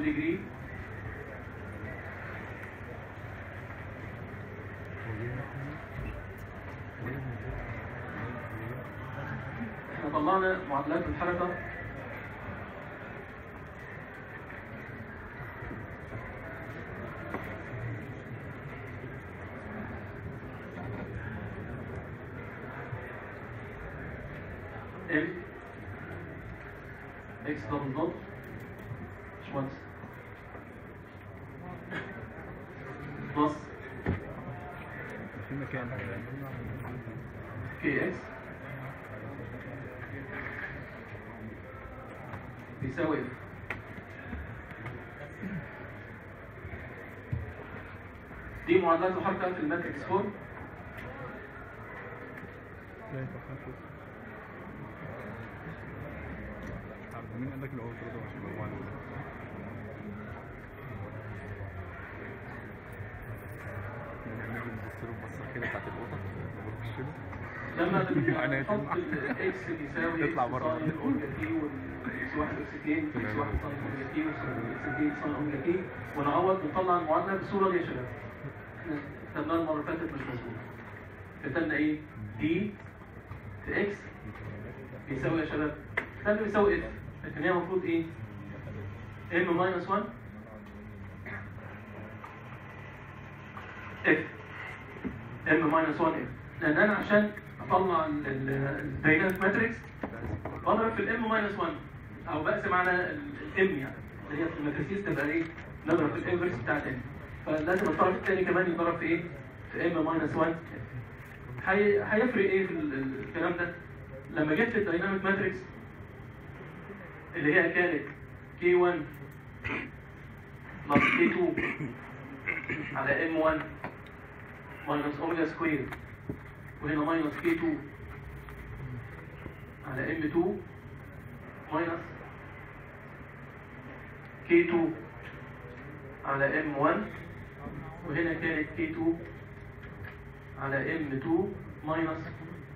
degree احنا طلعنا معادلات الحركة ام اكس دبل دوت باشمهندس بلس في مكان كي اكس بيساوي اف دي معادلات الحركة في الماتريكس فورم لا يتحقق عبد مين قال لك الاول كده عشان الموضوع ده نعمل نبص له بصه كده بتاعت القطط نقول الشبه لما يعني نحط يطلع- الاكس بيساوي يطلع بره. ساين اوميجا تي والاكس واحد واكس اثنين اكس واحد ساين اوميجا تي واكس اثنين ساين اوميجا تي ونعوض ونطلع المعادله بالصوره دي يا شباب احنا كتبناها المره اللي فاتت مش مظبوط كتبنا ايه؟ دي في اكس بيساوي يا شباب كتبنا بيساوي اف لكن هي المفروض ايه؟ ام ماينس 1 اف ام ماينس 1 اف لان انا عشان اطلع الدايناميك ماتريكس بضرب في الام ماينس 1 او بقسم على الام يعني اللي هي في الماتريسيس تبقى ايه نضرب في الانفرس بتاع الام فلازم الطرف الثاني كمان يضرب في ايه في ام ماينس 1 هي- هيفرق ايه في ال- ال- الكلام ده لما جبت الدايناميك ماتريكس اللي هي كانت كي 1 بلس كي 2 على ام 1 ماينس اوميجا سكوير وهنا ماينس كي 2 على ام 2 ماينس كي 2 على ام 1 وهنا كانت كي 2 على ام 2 ماينس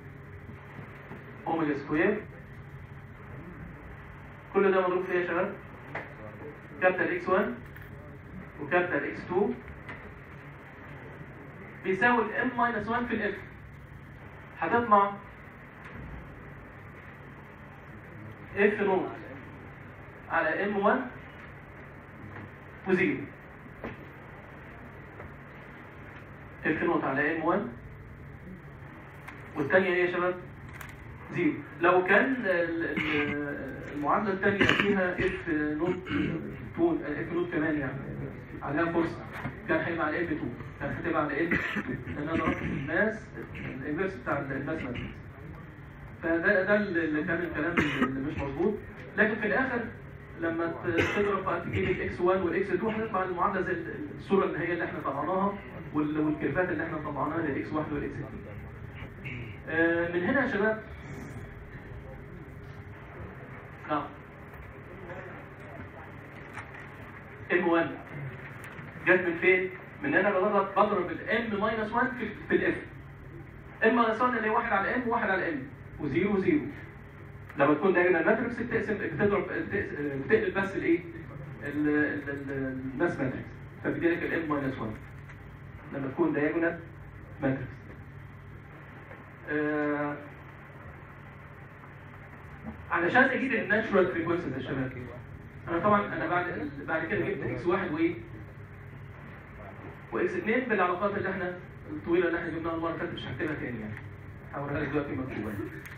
اوميجا سكوير كل ده مضروب في ايه يا شباب؟ كابيتال اكس 1 وكابيتال اكس 2 بيساوي الام ماينس 1 في الاف هتطلع اف نوت على ام 1 وزيرو اف نوت على ام 1 والثانيه ايه يا شباب؟ زيرو لو كان ال- ال- المعادله الثانيه فيها اف نوت 2 اف نوت كمان يعني عليها فرصه كان هيبقى على ام 2 كان هتبقى على ام لان انا ضربت الماس الانفرس بتاع الماس ماتريكس فده ده اللي كان الكلام اللي مش مظبوط لكن في الاخر لما ت- تضرب بقى تجيب الاكس 1 والاكس 2 هتطلع المعادله زي الصوره النهائيه اللي احنا طلعناها وال- والكيرفات اللي احنا طلعناها للاكس 1 والاكس 2 آه، من هنا يا شباب نعم ام 1 جت من فين؟ من هنا بضرب بضرب الام ماينس 1 في, في الاف ام ماينس 1 اللي هي 1 على ام وواحد على ام وزيرو وزيرو لما تكون دايجونال ماتريكس بتقسم بتضرب بتقس- بتقلب بس الايه؟ ال- ال- ال- الماس ماتريكس فبيدي لك الام ماينس 1 لما تكون دايجونال ماتريكس آه، علشان اجيب الناتشورال فريكونسيز يا شباب انا طبعا انا بعد بعد كده جبت اكس واحد وايه واكس 2 بالعلاقات اللي احنا الطويله اللي احنا جبناها المره اللي فاتت مش هكتبها تاني يعني هوريها لك دلوقتي مكتوبه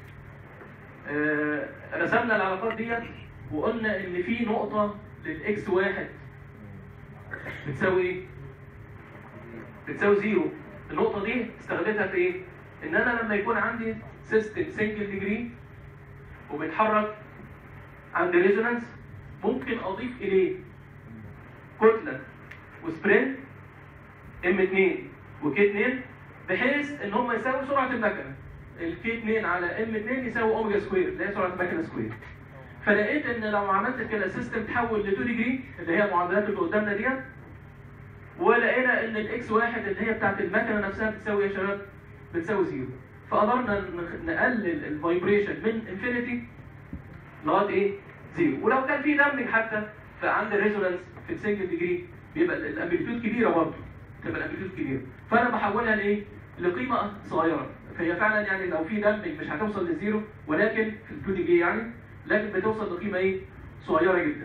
آه رسمنا العلاقات ديت وقلنا ان في نقطه للاكس واحد بتساوي ايه؟ بتساوي زيرو النقطه دي استغلتها في ايه؟ ان انا لما يكون عندي سيستم سنجل ديجري وبيتحرك عند ريزونانس ممكن اضيف اليه كتله وسبرنت ام 2 وكي 2 بحيث ان هم يساووا سرعه المكنه الكي 2 على ام 2 يساوي اوميجا سكوير اللي هي سرعه المكنه سكوير فلقيت ان لو عملت كده سيستم تحول ل 2 ديجري اللي هي المعادلات اللي قدامنا ديت ولقينا ان الاكس واحد اللي هي بتاعت المكنه نفسها بتساوي يا شباب بتساوي زيرو فقدرنا نخ- نقلل الفايبريشن من انفينيتي لغايه ايه؟ زيرو ولو كان في دامبنج حتى فعند الريزونانس في السنجل ديجري بيبقى ال- الامبليتيود كبيره برضه تبقى الامبليتيود كبيره فانا بحولها لايه؟ لقيمه صغيره فهي فعلا يعني لو في دمج مش هتوصل للزيرو ولكن في ال 2 ديجري يعني لكن بتوصل لقيمه ايه؟ صغيره جدا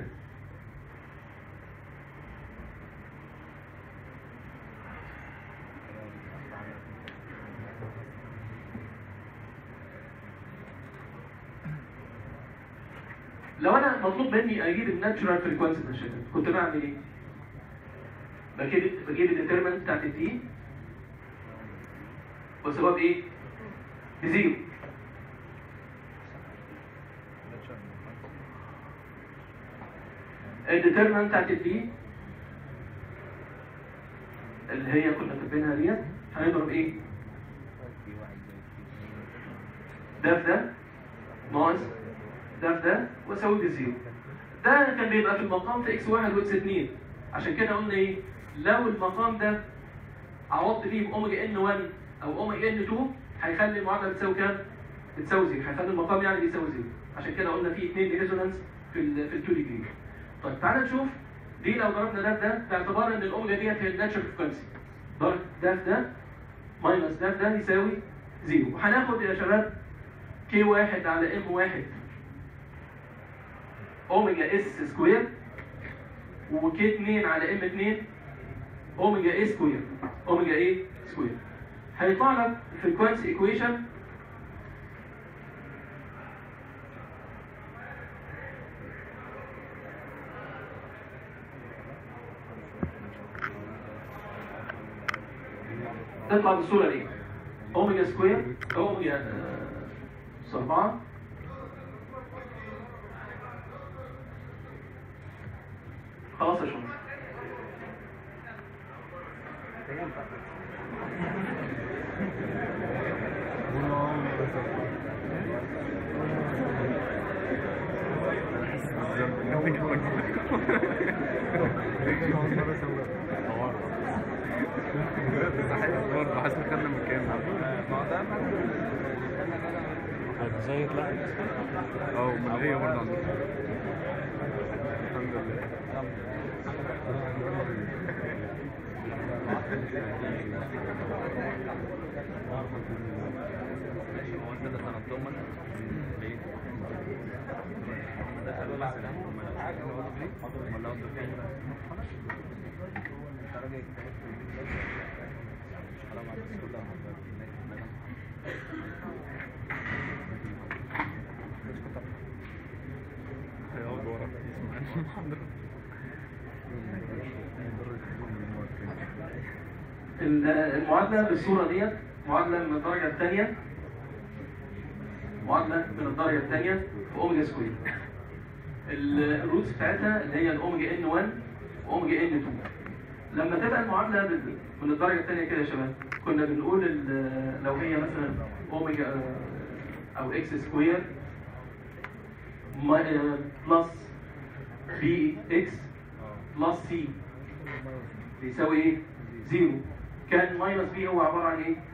لو انا مطلوب مني اجيب الناتشورال فريكوانسي ده شكل كنت بعمل ايه؟ بجيب بجيب الديترمنت بتاعت الدي واسيبها بايه؟ بزيرو الديترمنت بتاعت الدي اللي هي كنا كاتبينها ديت هنضرب ايه؟ ده في ده ناقص ده في ده واساوي بالزيرو ده كان بيبقى في المقام في اكس واحد واكس اتنين عشان كده قلنا ايه لو المقام ده عوضت فيه باوميجا ان 1 او اوميجا ان 2 هيخلي المعادله بتساوي كام؟ بتساوي زيرو هيخلي المقام يعني بيساوي زيرو عشان كده قلنا في اثنين ريزونانس في ال في ال 2 ديجري طيب تعالى نشوف دي لو ضربنا ده في ده باعتبار ان الاوميجا ديت هي الناتشر فريكونسي ضرب ده في ده ماينس ده في ده يساوي زيرو وهناخد يا شباب كي واحد على ام واحد اوميجا اس سكوير وكي 2 على ام 2 اوميجا اي سكوير اوميجا اي سكوير هيطلع لك فريكوانسي ايكويشن تطلع بالصوره دي اوميجا سكوير اوميجا آه، أس 4 خلاص يا شمس برضه حاسس ان خدنا مكان هتزيد لا اه وملغية برضه عندنا الحمد لله هو انت ده سنتهم من ليه؟ دخلوا مثلا ولا قصدك فين؟ حرام على الناس كلها هيقعد ورا الحمد لله المعادلة بالصورة ديت معادلة من الدرجة الثانية معادلة من الدرجة الثانية في أوميجا سكوير الروتس بتاعتها اللي هي الأوميجا ان 1 وأوميجا ان 2 لما تبقى المعادلة بال- من الدرجة الثانية كده يا شباب كنا بنقول ال- لو هي مثلا أوميجا آه، أو إكس سكوير بلس بي إكس بلس سي بيساوي ايه؟ زيرو كان ماينس بي هو عبارة عن ايه؟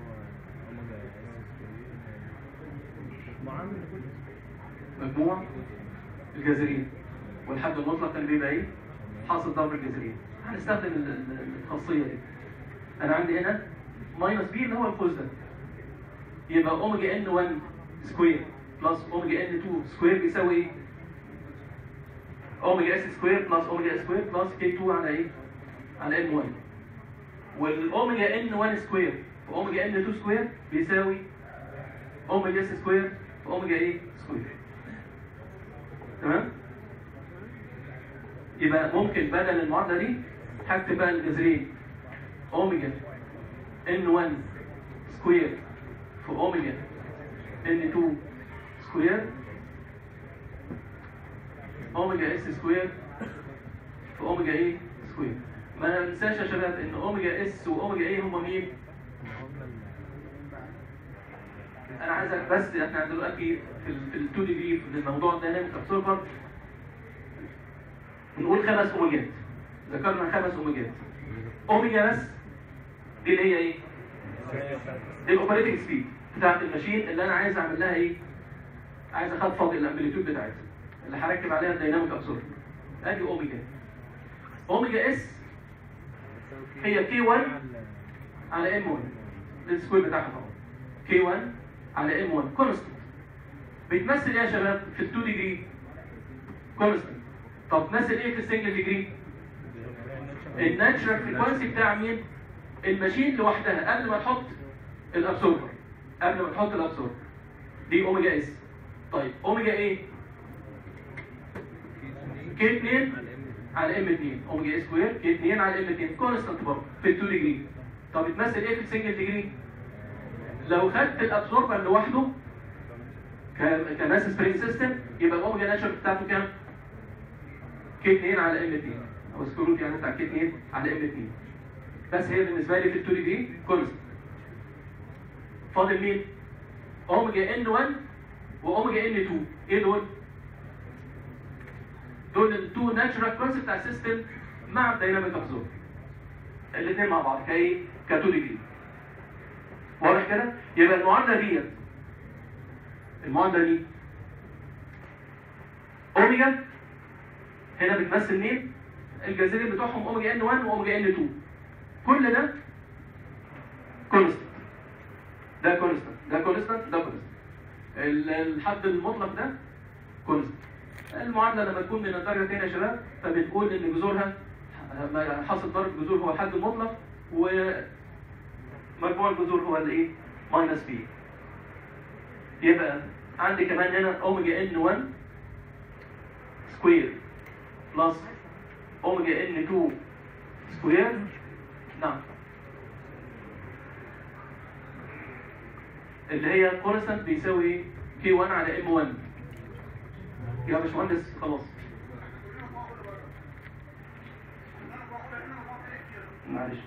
مجموع الجذرين والحد المطلق كان بيبقى ايه؟ حاصل ضرب الجذرين هنستخدم ال- ال- الخاصية دي انا عندي هنا ماينس بي اللي هو القوس ده يبقى اوميجا ان 1 سكوير بلس اوميجا ان 2 سكوير بيساوي ايه؟ اوميجا اس سكوير بلس اوميجا اس سكوير بلس كي 2 على ايه؟ على ان 1 والاوميجا ان 1 سكوير واوميجا ان 2 سكوير بيساوي اوميجا اس سكوير واوميجا ايه سكوير تمام يبقى ممكن بدل المعادله دي هكتب بقى الجذرين اوميجا ان 1 سكوير في اوميجا ان 2 سكوير اوميجا اس سكوير في اوميجا ايه سكوير ما ننساش يا شباب ان اوميجا اس واوميجا ايه هم مين انا عايزك بس احنا دلوقتي في ال في ال 2 دي في الموضوع الديناميك ابسوربر نقول خمس اوميجات ذكرنا خمس اوميجات اوميجا بس دي اللي هي ايه دي الاوبريتنج سبيد بتاعت الماشين اللي انا عايز اعمل لها ايه عايز اخفض الامبليتيود بتاعتها اللي هركب عليها الديناميك ابسوربر ادي اوميجا اوميجا اس هي كي 1 على ام 1 السكوير بتاعها طبعا كي 1 على ام 1 كونستنت بيتمثل ايه يا شباب في ال 2 ديجري كونستنت طب تمثل ايه في السنجل ديجري الناتشرال فريكوانسي بتاع مين الماشين لوحدها قبل ما تحط الابسوربر قبل ما تحط الابسوربر دي اوميجا اس طيب اوميجا ايه كي 2 على ام 2 اوميجا سكوير كي 2 على ام 2 كونستانت برضه في ال 2 ديجري طب بتمثل ايه في السنجل ديجري لو خدت الابسوربر لوحده ك- كماس سبرينج سيستم يبقى الاوميجا ناتشر بتاعته كام كي 2 على ام 2 او سكرول يعني بتاع كي 2 على ام 2 بس هي بالنسبه لي في ال 2 ديجري كونستانت فاضل مين اوميجا ان 1 واوميجا ان 2 ايه دول دول التو ناتشرال كونسبت بتاع السيستم مع الدايناميك ابزورب الاثنين مع بعض كايه كتو ديجري واضح كده يبقى المعادله دي المعادله دي اوميجا هنا بتمثل مين الجذرين بتوعهم اوميجا ان 1 واوميجا ان 2 كل ده كونستنت ده كونستنت ده كونستنت ده كونستنت الحد المطلق ده كونستنت المعادله لما تكون من الدرجه الثانيه يا شباب فبتقول ان جذورها حاصل ضرب الجذور هو الحد المطلق ومجموع الجذور هو الايه؟ ماينس بي يبقى عندي كمان هنا اوميجا ان 1 سكوير بلس اوميجا ان 2 سكوير نعم اللي هي كونستانت بيساوي كي 1 على ام 1 يا باشمهندس خلاص معلش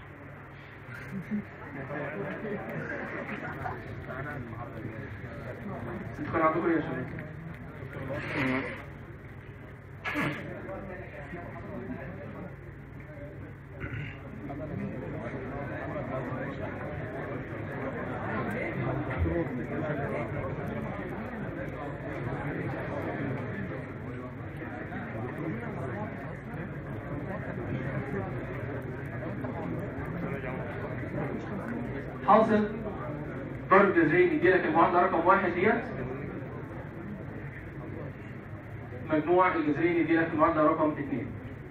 انتوا كان عندكم ايه يا شباب؟ حاصل ضرب جذرين يدي لك المعادله رقم واحد ديت مجموع الجذرين يدي لك المعادله رقم اثنين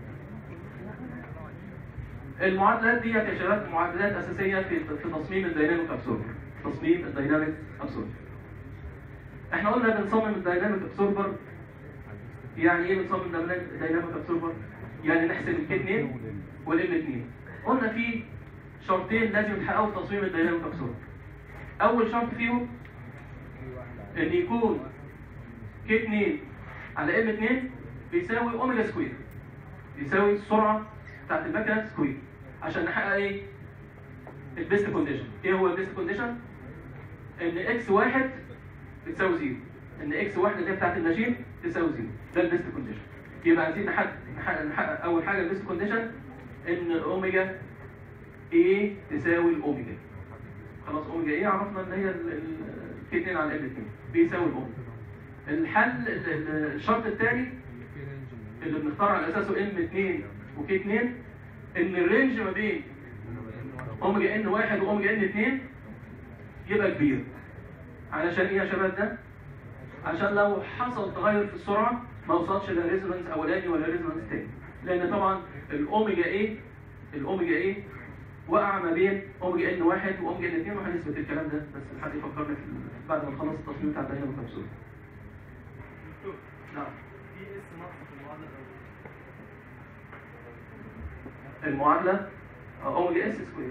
المعادلات ديت يا شباب معادلات اساسيه في في تصميم الديناميك ابسوربر تصميم الديناميك ابسوربر احنا قلنا بنصمم الديناميك ابسوربر يعني ايه بنصمم الديناميك ابسوربر يعني نحسب الكي 2 والام 2 قلنا في شرطين لازم يتحققوا في تصميم الديناميك ابسوربر اول شرط فيهم ان يكون كي 2 على ام 2 بيساوي اوميجا سكوير بيساوي السرعه بتاعت المكنه سكوير عشان نحقق ايه البيست كونديشن ايه هو البيست كونديشن ان اكس واحد بتساوي زيرو ان اكس واحد اللي هي بتاعت الماشين تساوي زيرو ده البيست كونديشن يبقى عايزين نحقق نحقق, نحقق اول حاجه البيست كونديشن ان اوميجا ايه تساوي الاوميجا خلاص اوميجا ايه عرفنا ان هي الكي 2 على ال 2 بيساوي الاوميجا الحل ال- ال- الشرط الثاني اللي بنختار على اساسه ام 2 وكي 2 ان الرينج ما بين اوميجا ان 1 واوميجا ان 2 يبقى كبير علشان ايه يا شباب ده عشان لو حصل تغير في السرعه ما وصلش لا ريزونانس اولاني ولا ريزونانس تاني لان طبعا الاوميجا ايه الاوميجا ايه وقع ما بين اوميجا ان 1 واوميجا ان 2 وهنثبت الكلام ده بس حد يفكرنا في ال- بعد ما نخلص التصميم بتاع الدايناميك كبسول نعم في اس ناقصه في المعادله الاولى المعادله اوميجا اس سكوير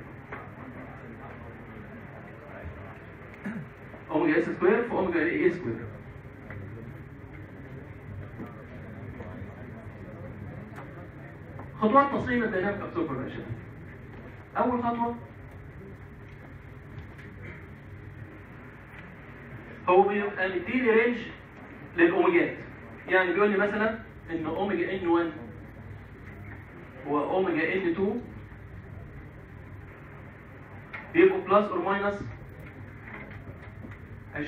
اوميجا اس سكوير في اوميجا اي سكوير خطوات تصميم الديناميك ابسوربر يا شباب اول خطوه هو بيبقى مديني رينج للاوميجات يعني بيقول لي مثلا ان اوميجا ان 1 واوميجا ان 2 بيبقوا بلس اور ماينس 20%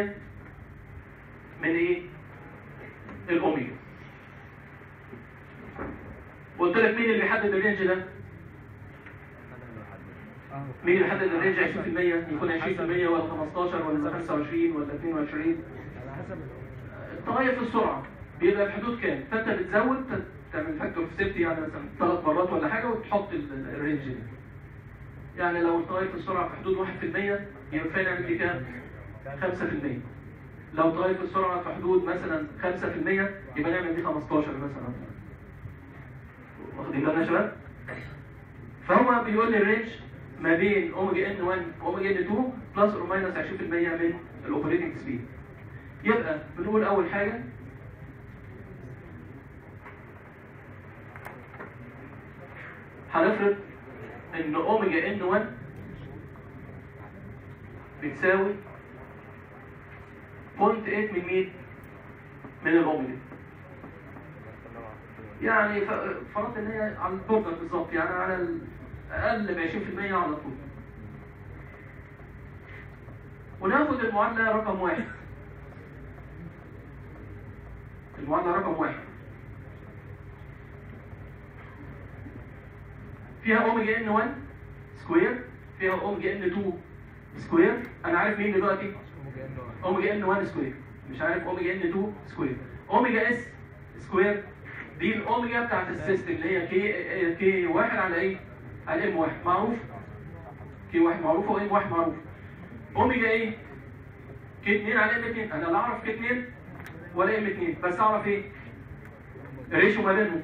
من ايه؟ الاوميجا وقلت لك مين اللي بيحدد الرينج ده؟ مين اللي بيحدد الرينج 20% يكون 20% ولا 15 ولا 25 ولا 22 التغير في السرعه بيبقى في حدود كام؟ فانت بتزود ت- تعمل فاكتور في سيفتي يعني مثلا ثلاث مرات ولا حاجه وتحط ال- الرينج ده يعني لو التغير في السرعه في حدود 1% يبقى كفايه نعمل دي كام؟ 5% لو التغير في السرعه في حدود مثلا 5% يبقى نعمل دي 15 مثلا واخدين بالنا يا شباب؟ فهو بيقول لي الرينج ما بين اوميجا ان 1 واوميجا ان 2 بلس اور ماينس 20% من الاوبريتنج سبيد يبقى بنقول اول حاجه هنفرض ان اوميجا ان 1 بتساوي 0.8 من مين؟ من الاوميجا يعني ف- فرضت ان هي على البوردر بالظبط يعني على ال- اقل ب 20% على طول وناخد المعادله رقم واحد المعادله رقم واحد فيها اوميجا ان 1 سكوير فيها اوميجا ان 2 سكوير انا عارف مين دلوقتي اوميجا ان 1 سكوير مش عارف اوميجا ان 2 سكوير اوميجا اس سكوير دي الاوميجا بتاعت السيستم اللي هي كي كي 1 على ايه؟ على ام 1 معروف كي 1 معروف وام 1 معروف اوميجا ايه؟ كي 2 على ام 2 انا لا اعرف كي 2 ولا ام 2 بس اعرف ايه؟ الريشيو ما بينهم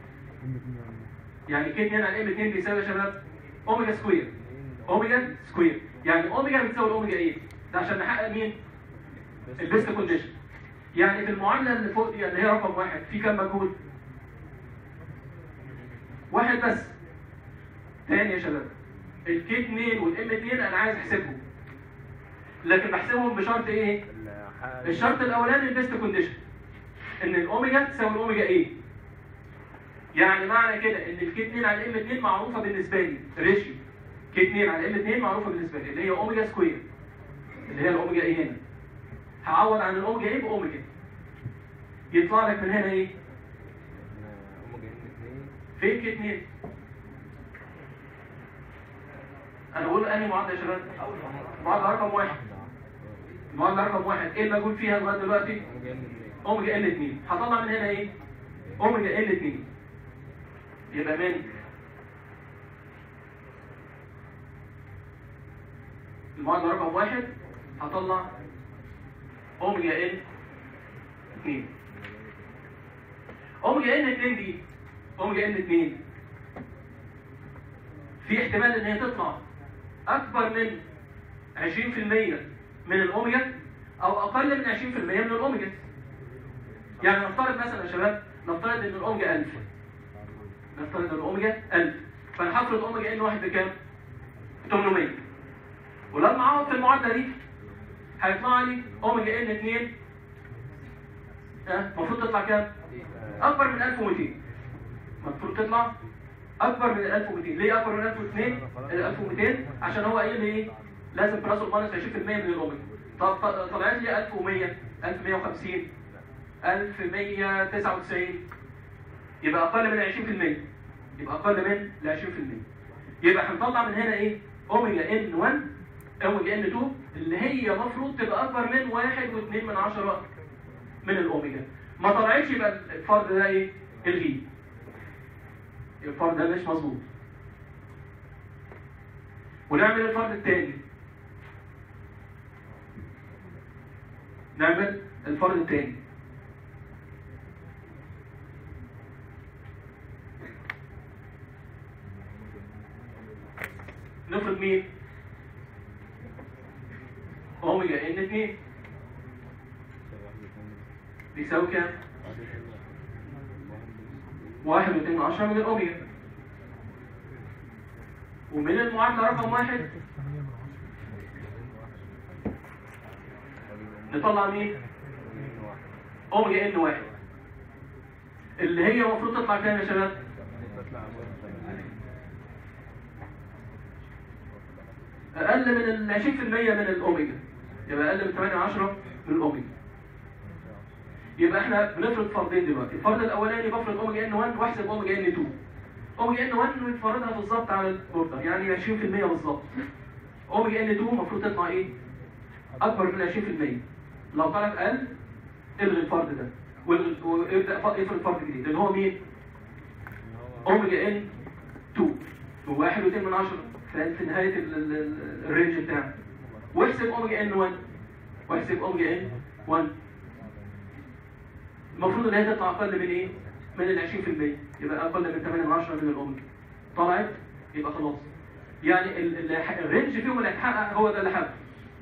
يعني كي 2 على ام 2 بيساوي يا شباب اوميجا سكوير اوميجا سكوير يعني اوميجا بتساوي الاوميجا ايه؟ ده عشان نحقق مين؟ البيست كونديشن يعني في المعادله اللي فوق دي اللي هي رقم واحد في كام مجهول؟ واحد بس تاني يا شباب الكي 2 والام 2 انا عايز احسبهم لكن بحسبهم بشرط ايه؟ الشرط الاولاني البيست كونديشن ان الاوميجا تساوي الاوميجا ايه؟ يعني معنى كده ان الكي 2 على ام 2 معروفه بالنسبه لي ريشيو كي 2 على ام 2 معروفه بالنسبه لي اللي هي اوميجا سكوير اللي هي الاوميجا ايه هنا هعوض عن الاوميجا ايه باوميجا يطلع لك من هنا ايه؟ فين كي 2 انا بقول انهي معادله يا شباب؟ معادله رقم واحد المعادله رقم واحد ايه الموجود فيها لغايه دلوقتي؟ اوميجا ال 2 هطلع من هنا ايه؟ اوميجا ال 2 يبقى من المعادله رقم واحد هطلع اوميجا ال 2 اوميجا ال 2 دي اوميجا ال 2 في احتمال ان هي تطلع اكبر من 20% من الاوميجا او اقل من 20% من الاوميجا يعني نفترض مثلا يا شباب نفترض ان الاوميجا 1000 نفترض ان الاوميجا 1000 فانا هفرض اوميجا ان واحد بكام 800 ولما اعوض في المعادله دي هيطلع لي اوميجا ان 2 ها المفروض تطلع كام اكبر من 1200 المفروض تطلع اكبر من 1200 ليه اكبر من 1200 1200 عشان هو قايل لي ايه لازم بلس اور ماينس 20% من الاوميجا طب ط- طلعت لي 1100 1150 1199 يبقى اقل من 20% يبقى اقل من ال 20% يبقى هنطلع من هنا ايه اوميجا ان 1 اوميجا ان 2 اللي هي المفروض تبقى اكبر من 1.2 من عشرة من الاوميجا ما طلعتش يبقى الفرد ده ايه الغيه الفرد ده مش مظبوط ونعمل الفرد الثاني نعمل الفرد الثاني نفرض مين اوميجا ان 2 بيساوي كام واحد واتنين من عشرة من الأوميجا ومن المعادلة رقم واحد نطلع مين؟ أوميجا إن واحد اللي هي المفروض تطلع كام يا شباب؟ أقل من ال 20% من الأوميجا يبقى أقل من 8 10 من الأوميجا يبقى احنا بنفرض فرضين دلوقتي الفرض الاولاني بفرض اوميجا ان 1 واحسب اوميجا ان 2 اوميجا ان 1 متفرضها بالظبط على البوردر يعني 20% بالظبط اوميجا ان 2 المفروض تطلع ايه؟ اكبر من 20% لو طلعت اقل الغي الفرض ده والغي- وابدا ف- افرض فرض جديد اللي هو مين؟ اوميجا ان 2 وواحد واتنين من عشرة في في نهاية ال- ال- ال- الرينج بتاعك واحسب اوميجا ان 1 واحسب اوميجا ان 1 المفروض ان هي تطلع اقل من ايه؟ من ال 20% يبقى اقل من 8 من 10 من الاوميجا طلعت يبقى خلاص يعني ال- ال- الرينج فيهم اللي هيتحقق هو ده اللي حقق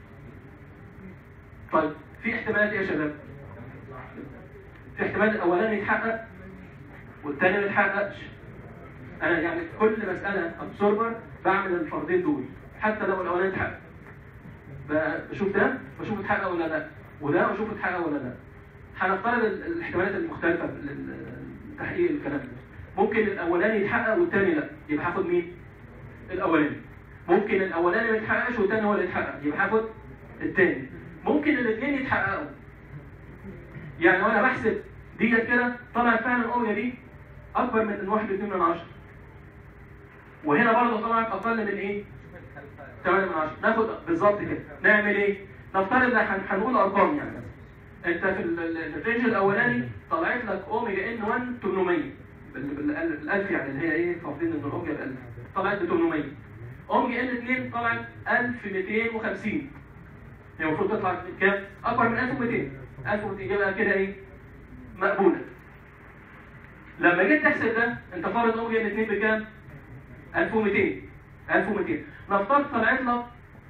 طيب في احتمالات ايه يا شباب؟ في احتمال الاولاني يتحقق والثاني ما يتحققش انا يعني في كل مساله ابسوربر بعمل الفرضين دول حتى لو الاولاني اتحقق ب- بشوف ده بشوف اتحقق ولا لا وده بشوف اتحقق ولا لا هنفترض ال- الاحتمالات المختلفه لتحقيق الكلام ده ممكن الاولاني يتحقق والثاني لا يبقى هاخد مين الاولاني ممكن الاولاني ما يتحققش والثاني هو اللي يتحقق يبقى هاخد الثاني ممكن الاثنين يتحققوا يعني وانا بحسب ديت كده طلعت فعلا الاوميجا دي اكبر من واحد واتنين من عشرة وهنا برضه طلعت اقل من ايه 8 من 10 ناخد بالظبط كده نعمل ايه نفترض ان هن- هنقول ارقام يعني انت في ال- ال- الرينج الاولاني طلعت لك اوميجا ان 1 800 بال- بال- بالالف يعني اللي هي ايه فرضين ان الاوميجا بالالف طلعت ب 800 اوميجا ان 2 طلعت 1250 هي المفروض تطلع كام؟ اكبر من 1200 1200 يبقى كده ايه؟ مقبوله لما جيت تحسب ده انت فارض اوميجا ان 2 بكام؟ 1200 1200 نفترض طلعت لك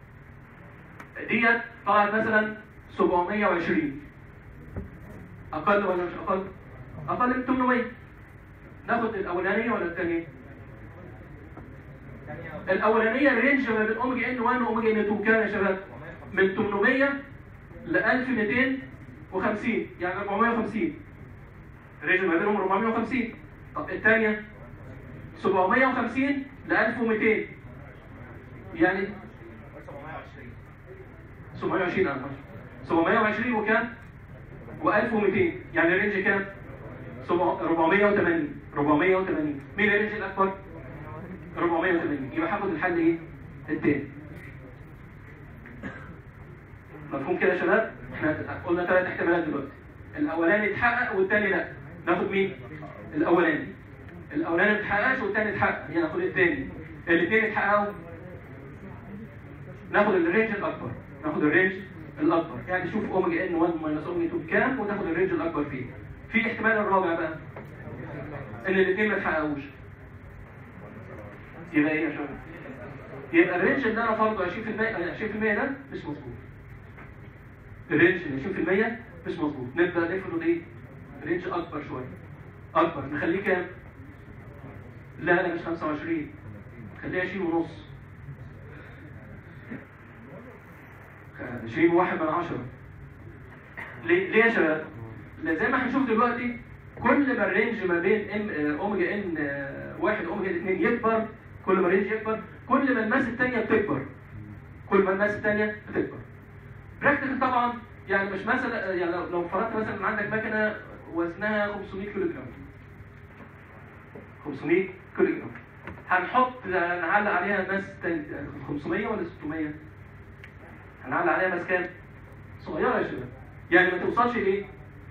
ديت طلعت مثلا 720 اقل ولا مش اقل؟ اقل من 800 ناخد الاولانيه ولا الثانيه؟ الاولانيه الرينج ما بين اوميجا ان 1 واوميجا ان 2 كام يا شباب؟ من 800 ل 1250 يعني 450 الرينج ما بينهم 450 طب الثانيه 750 ل 1200 يعني 720 أنا 720 وكام؟ و1200 يعني الرينج كام؟ 480 480 مين الرينج الأكبر؟ 480 يبقى هاخد الحل إيه؟ التاني مفهوم كده يا شباب؟ احنا قلنا ثلاث احتمالات دلوقتي الأولاني اتحقق والتاني لا ناخد مين؟ الأولاني الأولاني ما اتحققش والتاني اتحقق يعني ناخد التاني الاثنين اتحققوا ناخد الرينج الاكبر ناخد الرينج الاكبر يعني شوف اوميجا ان 1 ماينس اوميجا 2 بكام وتاخد الرينج الاكبر فيه في احتمال الرابع بقى ان الاثنين ما يتحققوش يبقى ايه يا شباب يبقى الرينج اللي انا فرضه 20% آه، 20% ده مش مظبوط الرينج ال 20% مش مظبوط نبدا نفرض ايه رينج اكبر شويه اكبر نخليه كام لا لا مش 25 خليها 20 ونص 20 واحد من عشرة ليه ليه يا شباب؟ لأن زي ما هنشوف دلوقتي كل ما الرينج ما بين ام آه، اوميجا ان آه، واحد اوميجا اثنين يكبر كل ما الرينج يكبر كل ما الماس الثانيه بتكبر كل ما الماس الثانيه بتكبر براكتيكال طبعا يعني مش مثلا يعني لو- لو فرضت مثلا عندك مكنه وزنها 500 كيلو جرام 500 كيلو جرام هنحط نعلق عليها ماس تاني 500 ولا 600 هنعلق عليها ماس كام صغيره يا شباب يعني ما توصلش لايه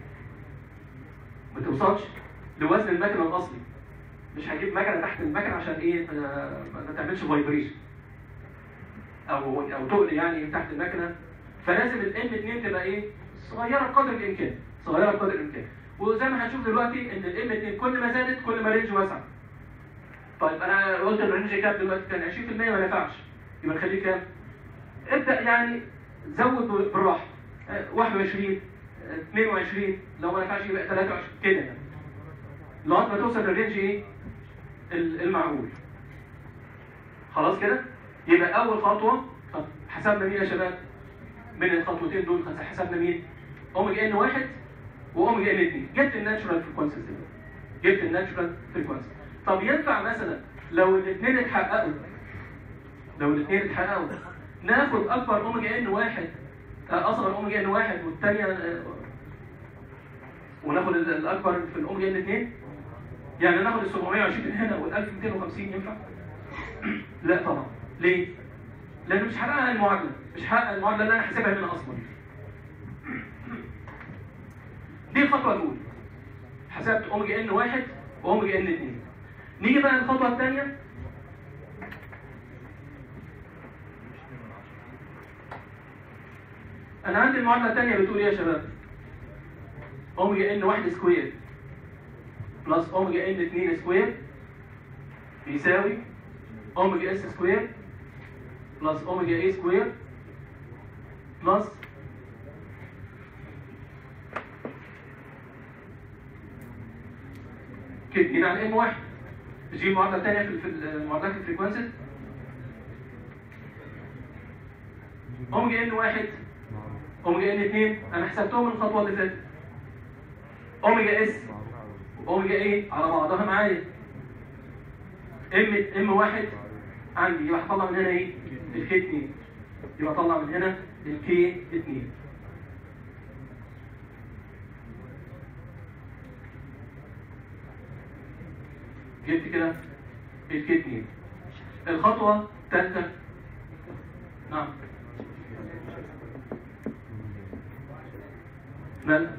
ما توصلش لوزن المكنه الاصلي مش هجيب مكنه تحت المكنه عشان ايه ما, ما تعملش فايبريشن او او تقل يعني تحت المكنه فلازم الام 2 تبقى ايه صغيره بقدر الامكان صغيره بقدر الامكان وزي ما هنشوف دلوقتي ان الام 2 كل ما زادت كل ما الرينج وسع طيب انا قلت الرينج كام دلوقتي كان 20% ما نفعش يبقى نخليه كام ابدا يعني زود بالراحه آه، 21 آه، 22 لو ما نفعش يبقى 23 كده يعني لغايه ما توصل للرينج ايه ال- المعقول خلاص كده يبقى اول خطوه طب حسبنا مين يا شباب من الخطوتين دول حسبنا مين اوميجا ان واحد واوميجا ان 2 جبت الناتشورال فريكونسيز جبت الناتشورال فريكونسي طب ينفع مثلا لو الاثنين اتحققوا لو الاثنين اتحققوا ناخد اكبر اوميجا ان واحد آه، اصغر اوميجا ان واحد والثانيه وناخد ال- الاكبر في الاوميجا ان 2 يعني ناخد ال 720 من هنا وال 1250 ينفع؟ لا طبعا ليه؟ لأنه مش هحقق المعادلة مش هحقق المعادلة اللي أنا حاسبها هنا أصلا دي الخطوة الأولى حسبت أوميجا إن واحد وأوميجا إن اتنين نيجي بقى للخطوة الثانية أنا عندي المعادلة الثانية بتقول إيه يا شباب؟ أوميجا إن واحد سكوير بلس أوميجا إن اتنين سكوير بيساوي أوميجا إس سكوير بلس أوميجا إيه سكوير بلس كده جينا على ام واحد نجيب معادله ثانيه في في معادلات الفريكونسيز اوميجا ان واحد اوميجا ان اثنين انا حسبتهم من الخطوه اللي فاتت اوميجا اس اوميجا ايه على بعضها معايا ام ام واحد عندي يبقى هطلع من هنا ايه الكي 2 يبقى اطلع من هنا الكي 2 جبت كده الكي 2 الخطوه الثالثه نعم مال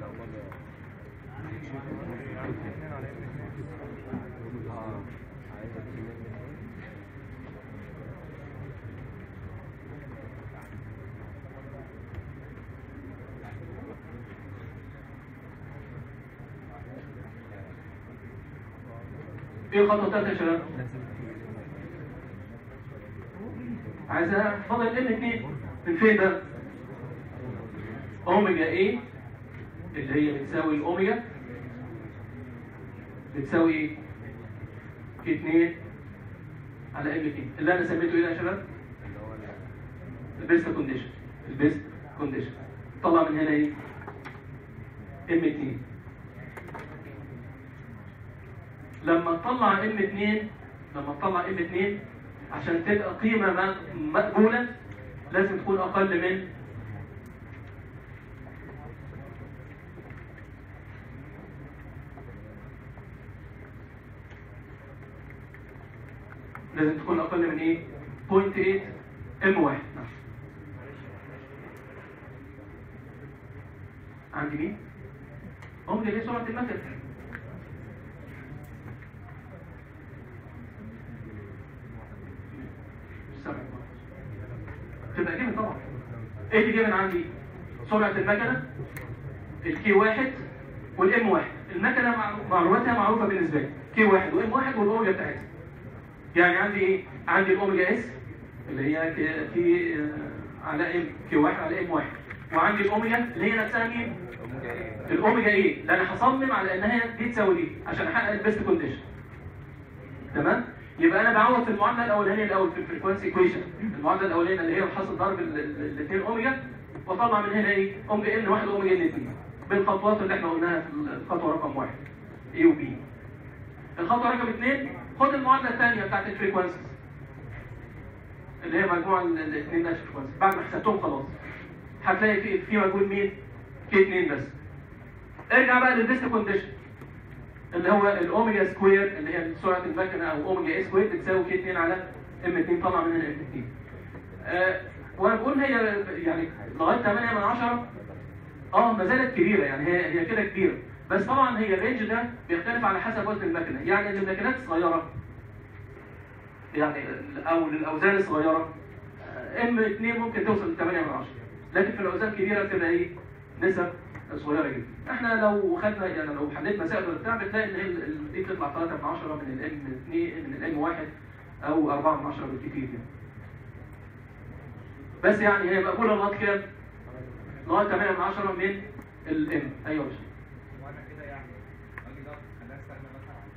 ايه الخطوه الثالثه يا شباب عايزها فاضل ال 2 من فين بقى اوميجا ايه اللي هي بتساوي الاوميجا بتساوي ايه كي 2 على ام 2 اللي انا سميته ايه ده يا شباب البيست كونديشن البيست كونديشن طلع من هنا ايه ام 2 لما تطلع ام 2 لما تطلع ام 2 عشان تبقى قيمه م- مقبوله لازم تكون اقل من لازم تكون اقل من ايه 0.8 ام 1 عندي مين هم دي سرعه المثل السبع تبقى جيمن طبعا ايه اللي جيمن عندي سرعه المكنه الكي واحد والام واحد المكنه مع- معلوماتها معروفه بالنسبه لي كي واحد وام واحد والاوميجا بتاعتها يعني عندي ايه عندي الاوميجا اس اللي هي كي- كي آه، على ام كي واحد على ام واحد وعندي الاوميجا اللي هي نفسها مين الاوميجا ايه اللي انا هصمم على انها دي تساوي دي عشان احقق البيست كونديشن تمام يبقى انا بعوض في المعادله الاولانيه الاول في الفريكوانسي ايكويشن المعادله الاولانيه اللي هي حاصل ضرب الاثنين اوميجا واطلع من هنا ايه اوميجا ان واحد واوميجا ان اثنين بالخطوات اللي احنا قلناها في الخطوه رقم واحد اي وبي الخطوه رقم اثنين خد المعادله الثانيه بتاعت الفريكوانسيز اللي هي مجموع الاثنين داش فريكوانسي بعد ما حسبتهم خلاص هتلاقي في في مجهول مين؟ في اثنين بس ارجع بقى للبيست كونديشن اللي هو الاوميجا سكوير اللي هي سرعه المكنه او اوميجا اي سكوير بتساوي كي 2 على ام 2 طلع من هنا ام 2 آه وانا بقول هي يعني لغايه 8 من 10 اه ما زالت كبيره يعني هي هي كده كبيره بس طبعا هي الرينج ده بيختلف على حسب وزن المكنه يعني الماكينات الصغيره يعني او الاوزان الصغيره ام 2 ممكن توصل ل 8 من 10 لكن في الاوزان الكبيره بتبقى ايه نسب صغيره جدا احنا لو خدنا يعني لو حليت مسائل ولا بتاع بتلاقي ان هي ال- ال- دي بتطلع 3 من 10 من الام 2 من الام 1 او 4 من 10 بالكثير يعني بس يعني هي مقبوله لغايه كام؟ لغايه 8 من 10 من الام ايوه يا باشا وانا كده يعني اجي ده خليها استغنى مثلا عن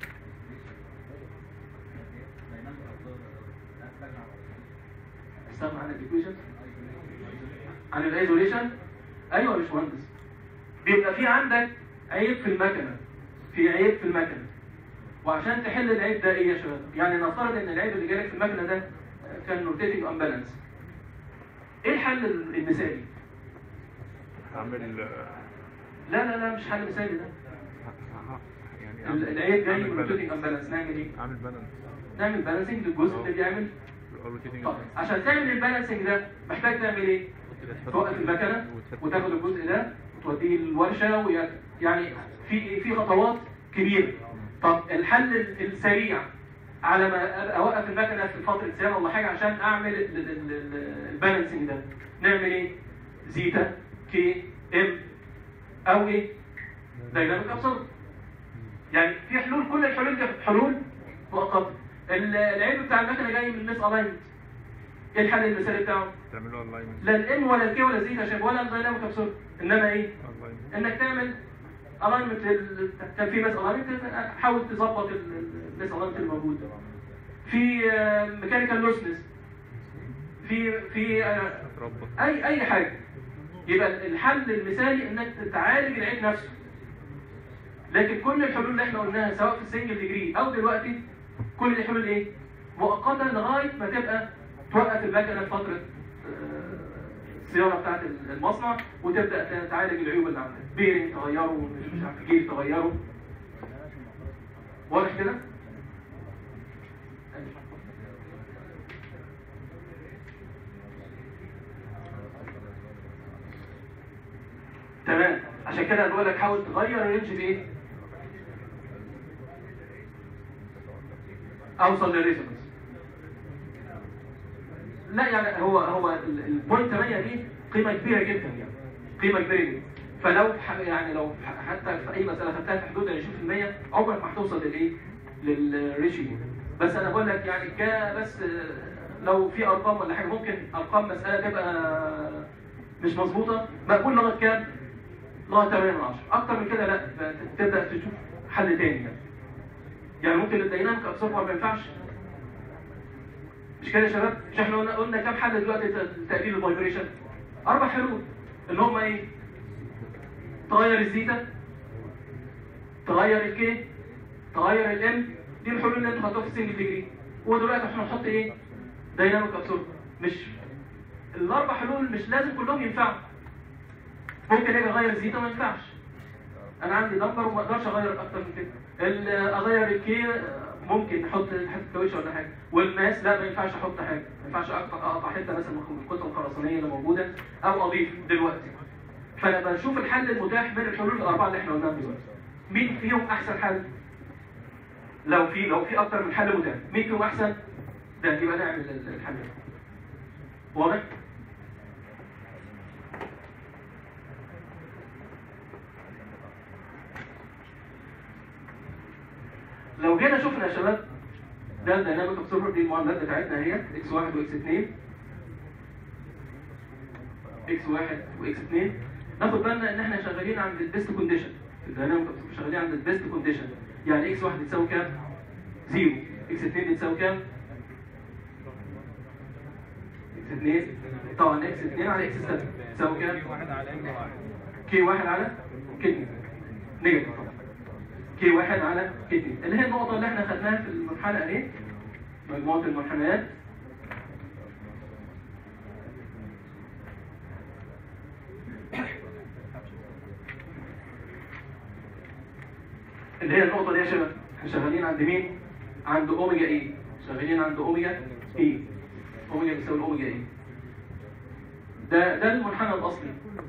دايناميك افضل استغنى عن استغنى عن الايكويشن عن الايزوليشن ايوه يا باشمهندس بيبقى في عندك عيب في المكنه في عيب في المكنه وعشان تحل العيب ده ايه يا شباب يعني نفترض ان العيب اللي جالك في المكنه ده كان روتيتنج امبالانس ايه الحل المثالي اعمل لا لا لا مش حل مثالي ده يعني ال- العيب جاي من الروتيتنج امبالانس نعمل ايه؟ عامل بالانس نعمل بالانسنج للجزء اللي بيعمل روتيتنج طب عشان تعمل البالانسنج ده محتاج تعمل ايه؟ توقف المكنه وتاخد الجزء ده وتوديه الورشه ويعني يعني في في خطوات كبيره طب الحل ال- السريع على ما أبقى اوقف المكنه في فتره صيانه ولا حاجه عشان اعمل ال- ال- ال- البالانسنج ده نعمل ايه؟ زيتا كي ام او ايه؟ دايناميك ابسورب يعني في حلول كل الحلول دي حلول مؤقته ال- العيب بتاع المكنه جاي من الميس الاينمنت ايه الحل المثالي بتاعه؟ تعملوا الاينمنت لا الام ولا الكي ولا الزيتا شايف ولا الدايناميك ابسورب انما ايه؟ الاينمنت انك تعمل الاينمنت كان في مس الاينمنت حاول تظبط المس الاينمنت الموجود ده. في ميكانيكال لوسنس في في آه، تربط اي اي حاجه يبقى الحل المثالي انك تعالج العيب نفسه لكن كل الحلول اللي احنا قلناها سواء في السنجل ديجري او دلوقتي كل الحلول ايه مؤقته لغايه ما تبقى توقف المكنه في فتره آه، الصيانه بتاعت المصنع وتبدا تعالج العيوب اللي عندك بيرنج تغيره مش مش عارف جيل تغيره واضح كده؟ تمام عشان كده بقول لك حاول تغير الرينج في ايه؟ اوصل للريزونانس لا يعني هو هو ال- البوينت 8 دي قيمه كبيره جدا يعني قيمه كبيره جدا فلو ح- يعني لو ح- حتى في اي مساله خدتها في حدود 20% عمرك ما هتوصل للايه؟ للريشيو بس انا بقول لك يعني ك بس آه، لو في ارقام ولا حاجه ممكن ارقام مساله تبقى مش مظبوطه مقبول لغايه كام؟ لغايه 8 من 10 اكتر من كده لا تبدا تشوف حل تاني يعني يعني ممكن الديناميك ابسوربر ما ينفعش مش كده يا شباب مش احنا قلنا قلنا كام حل دلوقتي لتقليل الفايبريشن اربع حلول اللي هم ايه تغير الزيتا تغير الكي تغير الام دي الحلول اللي انت حطوها في السنجل ديجري ودلوقتي احنا هنحط ايه دايناميك ابسوربر مش الاربع حلول مش لازم كلهم ينفعوا ممكن اجي اغير الزيتا ما ينفعش انا عندي دمبر وما اقدرش اغير اكتر من كده ال- اغير الكي ممكن احط حته كاوتش ولا حاجه والماس لا ما ينفعش احط حاجه ما ينفعش اقطع أقطع حته مثلا من الكتله الخرسانيه اللي موجوده او اضيف دلوقتي فانا بشوف الحل المتاح من الحلول الاربعه اللي احنا قلناها دلوقتي مين فيهم احسن حل لو في لو في اكتر من حل متاح مين فيهم احسن ده يبقى نعمل ال- الحل ده. واضح لو جينا شفنا يا شباب ده الديناميك ابسوربر دي المعادلات بتاعتنا اهي اكس 1 واكس 2 اكس 1 واكس 2 ناخد بالنا ان احنا شغالين عند البيست كونديشن في الديناميك ابسوربر شغالين عند البيست كونديشن يعني اكس 1 بتساوي كام؟ زيرو اكس 2 بتساوي كام؟ اكس 2 طبعا اكس 2 على اكس 7 تساوي كام؟ واحد على ام واحد كي واحد على كدني نيجاتيف طبعا كي واحد على كدني اللي هي النقطة اللي احنا خدناها في المنحنى اهي مجموعة المنحنيات اللي هي النقطة دي يا شباب احنا شغالين عند مين؟ عند اوميجا اي شغالين عند اوميجا اي اوميجا بيساوي الاوميجا اي ده ده المنحنى الاصلي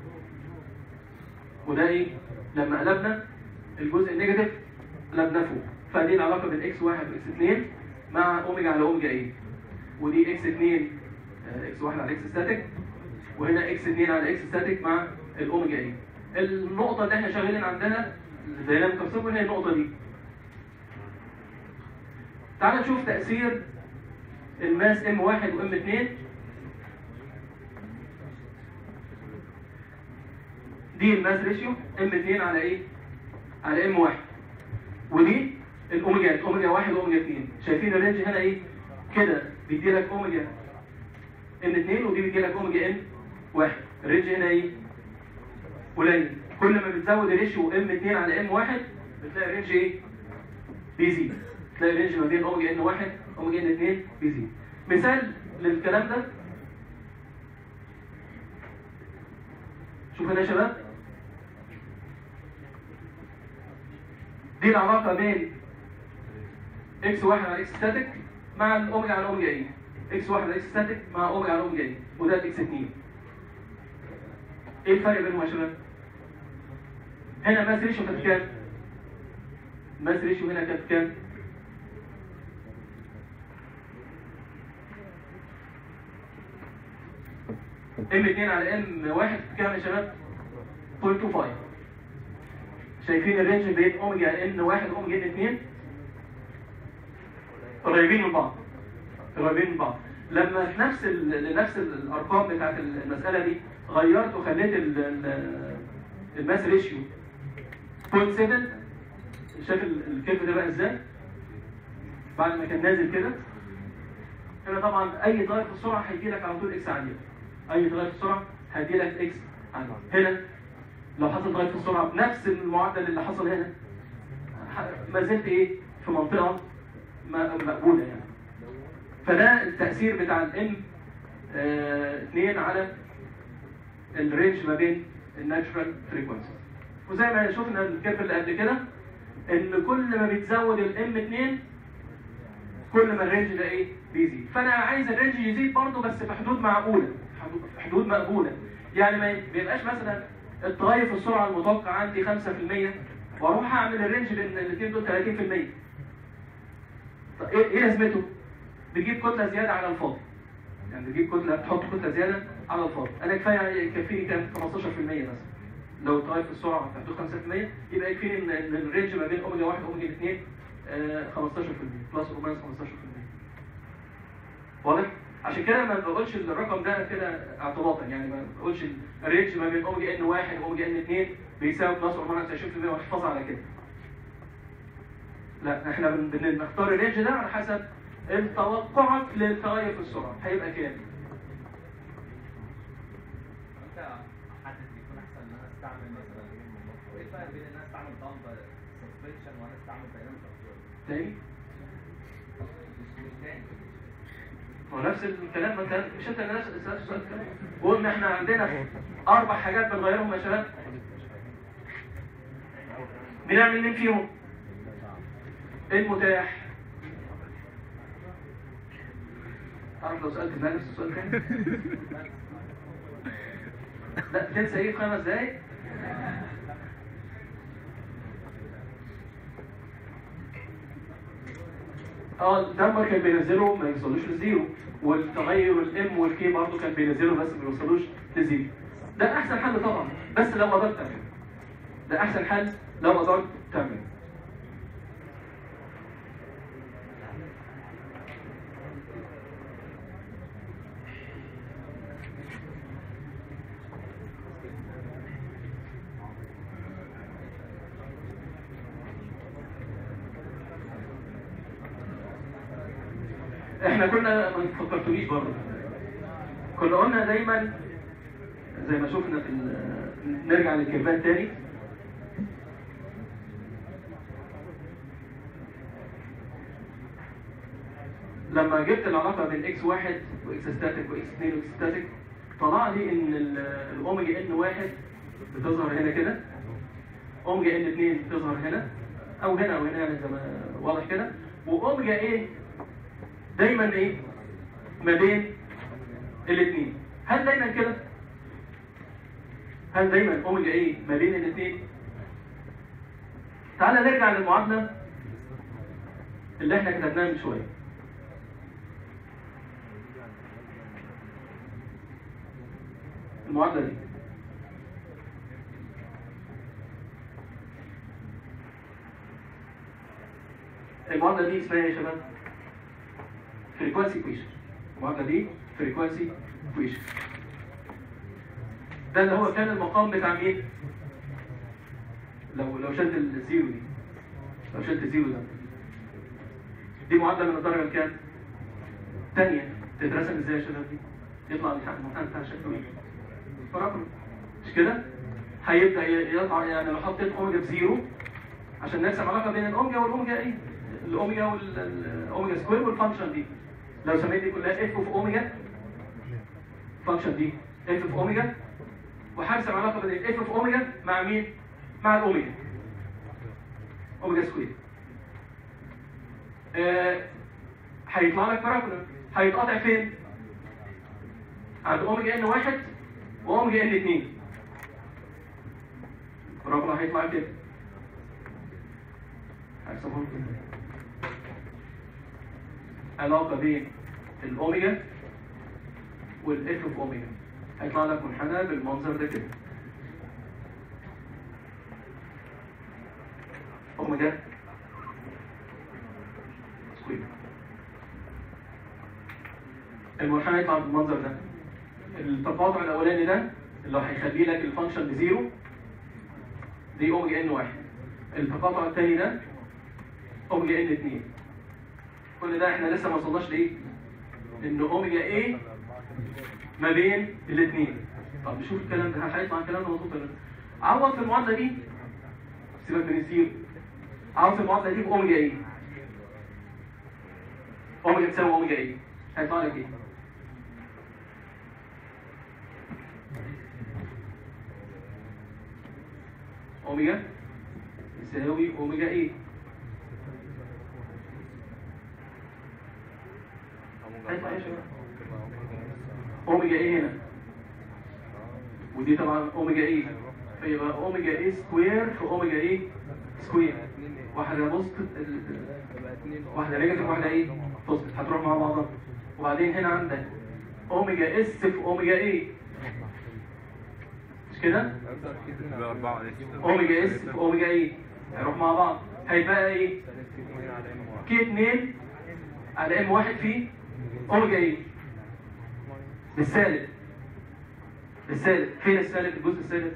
وده ايه لما قلبنا الجزء النيجاتيف قلبناه فوق فدي العلاقه بين اكس 1 واكس 2 مع اوميجا على اوميجا ايه ودي اكس 2 اكس 1 على اكس ستاتيك وهنا اكس 2 على اكس ستاتيك مع الاوميجا ايه النقطه اللي احنا شغالين عندها الديناميك ابسوربر هي النقطه دي تعال نشوف تاثير الماس ام 1 وام 2 دي الماس ريشيو ام 2 على ايه؟ على ام 1 ودي الاوميجا اوميجا 1 واوميجا 2 شايفين الرينج هنا ايه؟ كده بيدي لك اوميجا ان 2 ودي بيدي لك اوميجا ان 1 الرينج هنا ايه؟ قليل كل ما بتزود الريشيو ام 2 على ام 1 بتلاقي الرينج ايه؟ بيزيد تلاقي الرينج ما بين اوميجا ان 1 اوميجا ان 2 بيزيد مثال للكلام ده شوف هنا يا شباب دي العلاقه بين اكس واحد على اكس ستاتيك مع الاوميجا على الاوميجا اي اكس واحد على اكس ستاتيك مع اوميجا على اوميجا اي وده الاكس 2 ايه الفرق بينهم يا شباب؟ هنا ماس ريشيو كانت كام؟ ماس ريشيو هنا كانت كام؟ ام 2 على ام 1 كام يا شباب؟ 0.25 شايفين الرينج بين اوميجا ان 1 واوميجا ان 2 قريبين من بعض قريبين من بعض لما في نفس ال... نفس الارقام بتاعت المساله دي غيرت وخليت ال... ال... الماس ريشيو 0.7 شايف ال- الكيرف ده بقى ازاي بعد ما كان نازل كده هنا طبعا اي تغير في السرعه هيجي لك على طول اكس عاليه اي تغير في السرعه هيجي لك اكس عاليه هنا لو حصل تغير في السرعه بنفس المعدل اللي حصل هنا ح- ما زلت ايه في منطقه ما- مقبوله يعني فده التاثير بتاع الام 2 على الرينج ما بين الناتشرال فريكونسي وزي ما شفنا الكيرف اللي قبل كده ان كل ما بتزود الام 2 كل ما الرينج ده ايه بيزيد فانا عايز الرينج يزيد برضه بس في حدود معقوله حدود- في حدود مقبوله يعني ما بيبقاش مثلا التغير في السرعه المتوقع عندي 5% واروح اعمل الرينج بين الاثنين دول 30% طب ايه ايه لازمته؟ بيجيب كتله زياده على الفاضي يعني بيجيب كتله تحط كتله زياده على الفاضي انا كفايه يكفيني كام 15% مثلا لو التغير في السرعه في حدود 5% يبقى يكفيني ان إن الرينج ما بين اوميجا 1 واوميجا 2 آه، 15% بلس اور ماينس 15% واضح؟ عشان كده ما بقولش الرقم ده كده اعتباطا يعني ما بقولش الرينج ما بين اوميجا ان 1 واوميجا ان 2 بيساوي بلس اور ماينس 20% واحفظها على كده. لا احنا بن- بن- بنختار الرينج ده على حسب توقعك للتغير في السرعه هيبقى كام؟ انت حاسس يكون احسن ان انا استعمل مثلا ايه الفرق بين ان انا استعمل دمب سسبنشن وانا استعمل دايناميك اكتوال تاني؟ مش مش تاني هو نفس الكلام ما انت مش انت اللي نفس نفس السؤال الكلام قلنا احنا عندنا اربع حاجات بنغيرهم يا شباب بنعمل مين فيهم؟ المتاح عارف لو سألت بقى نفس السؤال تاني؟ لا تنسى ايه في خمس دقايق؟ اه الدمر كان بينزله ما يوصلوش لزيرو والتغير الام والكي برضه كان بينزله بس ما يوصلوش لزيرو ده احسن حل طبعا بس لو قدرت تعمله ده احسن حل لو قدرت تعمله احنا كنا ما فكرتونيش برضه كنا قلنا دايما زي ما شفنا في ال- نرجع للكيرفات تاني لما جبت العلاقه بين اكس واحد واكس ستاتيك واكس 2 واكس ستاتيك طلع لي ان ال- الاوميجا ان واحد بتظهر هنا كده اوميجا ان 2 بتظهر هنا او هنا او هنا يعني زي ما واضح كده واوميجا ايه دايما ايه ما بين الاثنين هل دايما كده هل دايما اوميجا ايه ما بين الاثنين تعالى نرجع للمعادله اللي احنا كتبناها من شويه المعادله دي المعادله دي اسمها ايه يا شباب فريكوانسي كويشن المعادله دي فريكوانسي كويشن ده اللي هو كان المقام بتاع مين لو لو شلت الزيرو دي لو شلت الزيرو ده دي معادله من الدرجه الكام ثانيه تترسم ازاي يا شباب دي يطلع المحل بتاع شكله ايه فرقم مش كده هيبدا ي- يطلع يعني لو حطيت اوميجا بزيرو عشان نرسم علاقه بين الاوميجا والاوميجا ايه الاوميجا والاوميجا سكوير والفانكشن دي لو سميت دي كلها اف اوف اوميجا الفانكشن دي اف اوف اوميجا وهرسم علاقه بين الاف اوف اوميجا مع مين مع الاوميجا اوميجا سكوير آه، هيطلع لك بارابولا هيتقطع فين؟ عند اوميجا ان واحد واوميجا ان اتنين بارابولا هيطلع كده هيحسبهم كده علاقة بين الأوميجا والإف في أوميجا هيطلع لك منحنى بالمنظر ده كده أوميجا سكوير المنحنى يطلع بالمنظر ده التقاطع الأولاني ده اللي هيخلي لك الفانكشن بزيرو دي أوميجا إن واحد التقاطع الثاني ده أوميجا إن اتنين كل ده احنا لسه ما وصلناش لايه ان اوميجا ايه ما بين الاثنين طب نشوف الكلام ده هيطلع الكلام ده مظبوط ولا لا عوض في المعادله دي سيبك من الزيرو عوض في المعادله دي باوميجا ايه اوميجا تساوي اوميجا ايه هيطلع لك ايه اوميجا يساوي اوميجا ايه هيطلع ايه يا شباب اوميجا ايه هنا ودي طبعا اوميجا ايه فيبقى اوميجا ايه سكوير في اوميجا ايه سكوير واحده بوست واحده نيجاتيف واحده ايه بوزيتيف هتروح مع بعضها وبعدين هنا عندك اوميجا اس في اوميجا ايه مش كده يبقى 4 اوميجا اس في اوميجا ايه هيروح مع بعض هيبقى ايه كي 2 على ام واحد في اوميجا ايه بالسالب بالسالب فين السالب الجزء السالب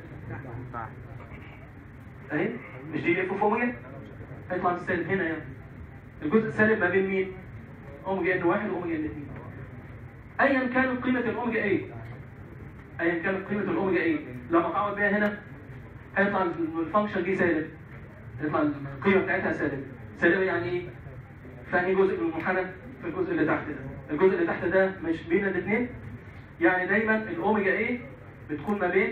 اهي مش دي اف في اوميجا هيطلع بالسالب هنا يعني الجزء السالب ما بين مين اوميجا ان واحد واوميجا ان اتنين ايا كانت قيمه الاوميجا ايه ايا كانت قيمه الاوميجا ايه لما اعوض بيها هنا هيطلع الفانكشن دي سالب يطلع القيمه بتاعتها سالب سالب يعني ايه فانهي جزء من المنحنى في الجزء اللي تحت ده الجزء اللي تحت ده مش بين الاثنين يعني دايما الاوميجا ايه بتكون ما بين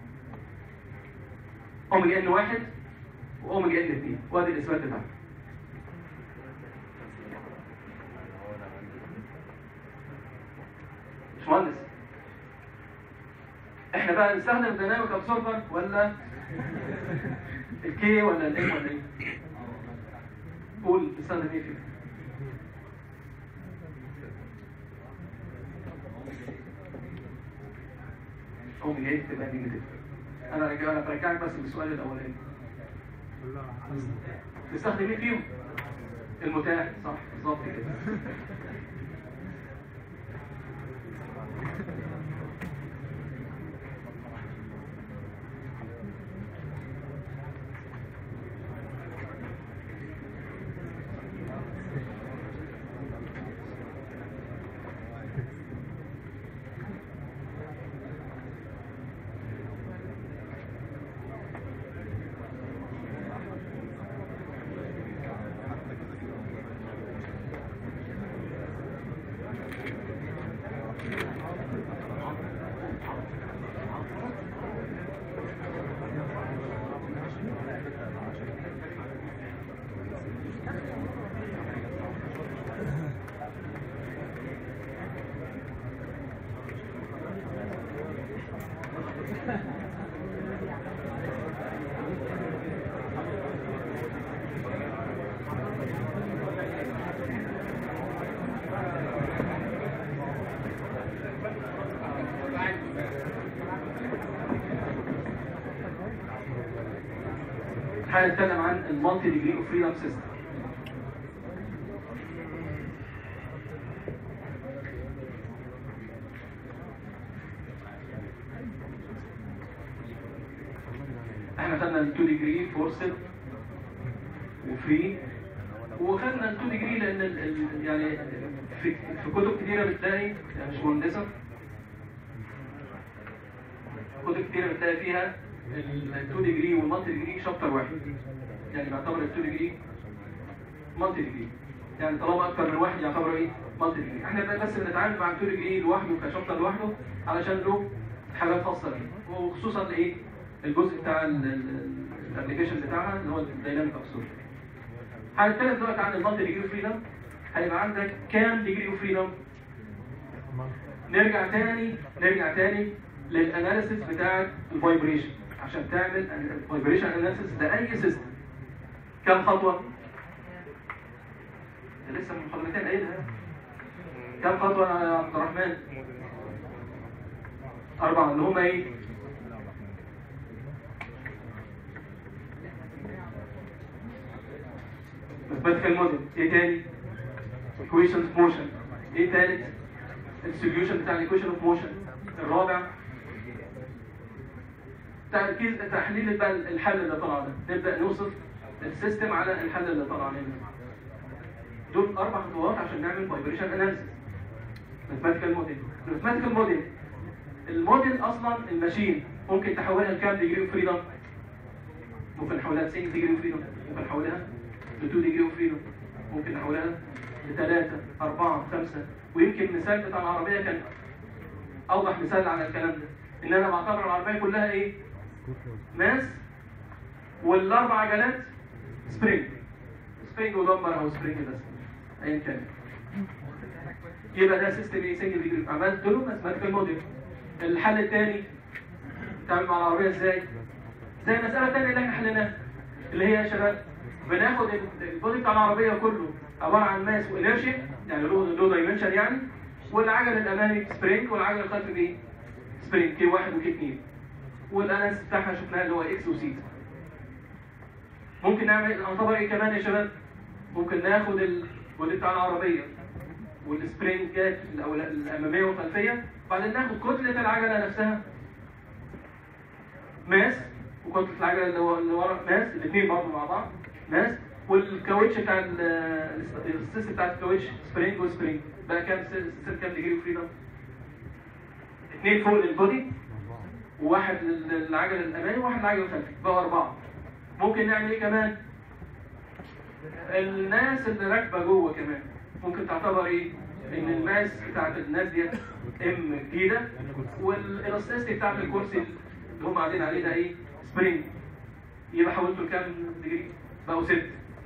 اوميجا ان واحد واوميجا ان اثنين وادي الاثبات بتاعها مش مهندس احنا بقى نستخدم الديناميك ابسوربر ولا الكي ولا الام ولا ايه قول تستخدم ايه فيه اوميجا ايه تبقى نيجاتيف انا رجع انا برجعك بس بالسؤال الاولاني تستخدم ايه فيهم المتاح صح بالظبط كده هنتكلم عن المالتي ديجري اوف فريدم سيستم احنا خدنا ال 2 ديجري فورسد وفري وخدنا ال 2 ديجري لان ال ال يعني في, في كتب كتيره بتلاقي يعني مش مهندسه كتب كتيره بتلاقي فيها ال 2 ديجري والمالتي ديجري شابتر واحد يعني بيعتبر ال 2 ديجري مالتي ديجري يعني طالما اكتر من واحد يعتبر ايه مالتي ديجري احنا بس بنتعامل مع ال 2 ديجري لوحده كشابتر لوحده علشان له حاجات خاصه بيه وخصوصا ايه الجزء بتاع الابلكيشن بتاعها اللي هو الدايناميك ابسوربشن هنتكلم دلوقتي عن المالتي ديجري فريدم هيبقى عندك كام ديجري اوف فريدم نرجع تاني نرجع تاني للاناليسيس بتاع الفايبريشن عشان تعمل الفايبريشن اناليسيس لاي سيستم كم خطوه ده لسه من محاضرتين قايلها كم خطوه يا عبد الرحمن اربعه اللي هم ايه mathematical model ايه تاني equations motion ايه تالت السوليوشن بتاع الايكويشن اوف موشن الرابع تركيز تحليل بقى الحل اللي طلع ده نبدا نوصف السيستم على الحل اللي طلع لنا دول اربع خطوات عشان نعمل فايبريشن اناليسيس ماثيماتيكال موديل الماثيماتيكال موديل الموديل اصلا الماشين ممكن تحولها لكام ديجري اوف فريدم ممكن نحولها ل 90 ديجري اوف فريدم ممكن نحولها ل 2 ديجري اوف فريدم ممكن نحولها لثلاثة أربعة خمسة ويمكن المثال بتاع العربية كان أوضح مثال على الكلام ده إن أنا بعتبر العربية كلها إيه؟ ماس والأربع عجلات سبرينج سبرينج ودمبر أو سبرينج بس أيا كان يبقى ده سيستم ايه سنجل ديجري عملت له ماثيماتيكال موديل الحل الثاني تعمل مع العربيه ازاي؟ زي المساله الثانيه اللي احنا حليناها اللي هي يا شباب بناخد البودي بتاع العربيه كله عباره عن ماس وانرشيا يعني له له دايمنشن يعني والعجل الامامي سبرينج والعجل الخلفي ايه؟ سبرينج كي واحد وكي اثنين والانس بتاعها شفناها اللي هو اكس وسيتا ممكن نعمل نعتبر ايه كمان يا شباب؟ ممكن ناخد البودي بتاع العربيه والسبرينجات الأول- الاماميه والخلفيه بعدين ناخد كتله العجله نفسها ماس وكتله العجله اللي ورا- اللي ورا ماس الاثنين برضه مع بعض ماس والكاوتش بتاع ال- السيس بتاع الكاوتش سبرينج وسبرينج بقى كام سيس كام ديجري فريدم اثنين فوق للبودي وواحد لل- للعجل الامامي وواحد للعجل الخلفي بقى اربعه ممكن نعمل ايه كمان الناس اللي راكبه جوه كمان ممكن تعتبر ايه ان الماس بتاعت الناس دي ام جديده والالاستيستي بتاعت الكرسي اللي هم قاعدين عليه ده ايه سبرينج يبقى حولته لكام ديجري بقوا ست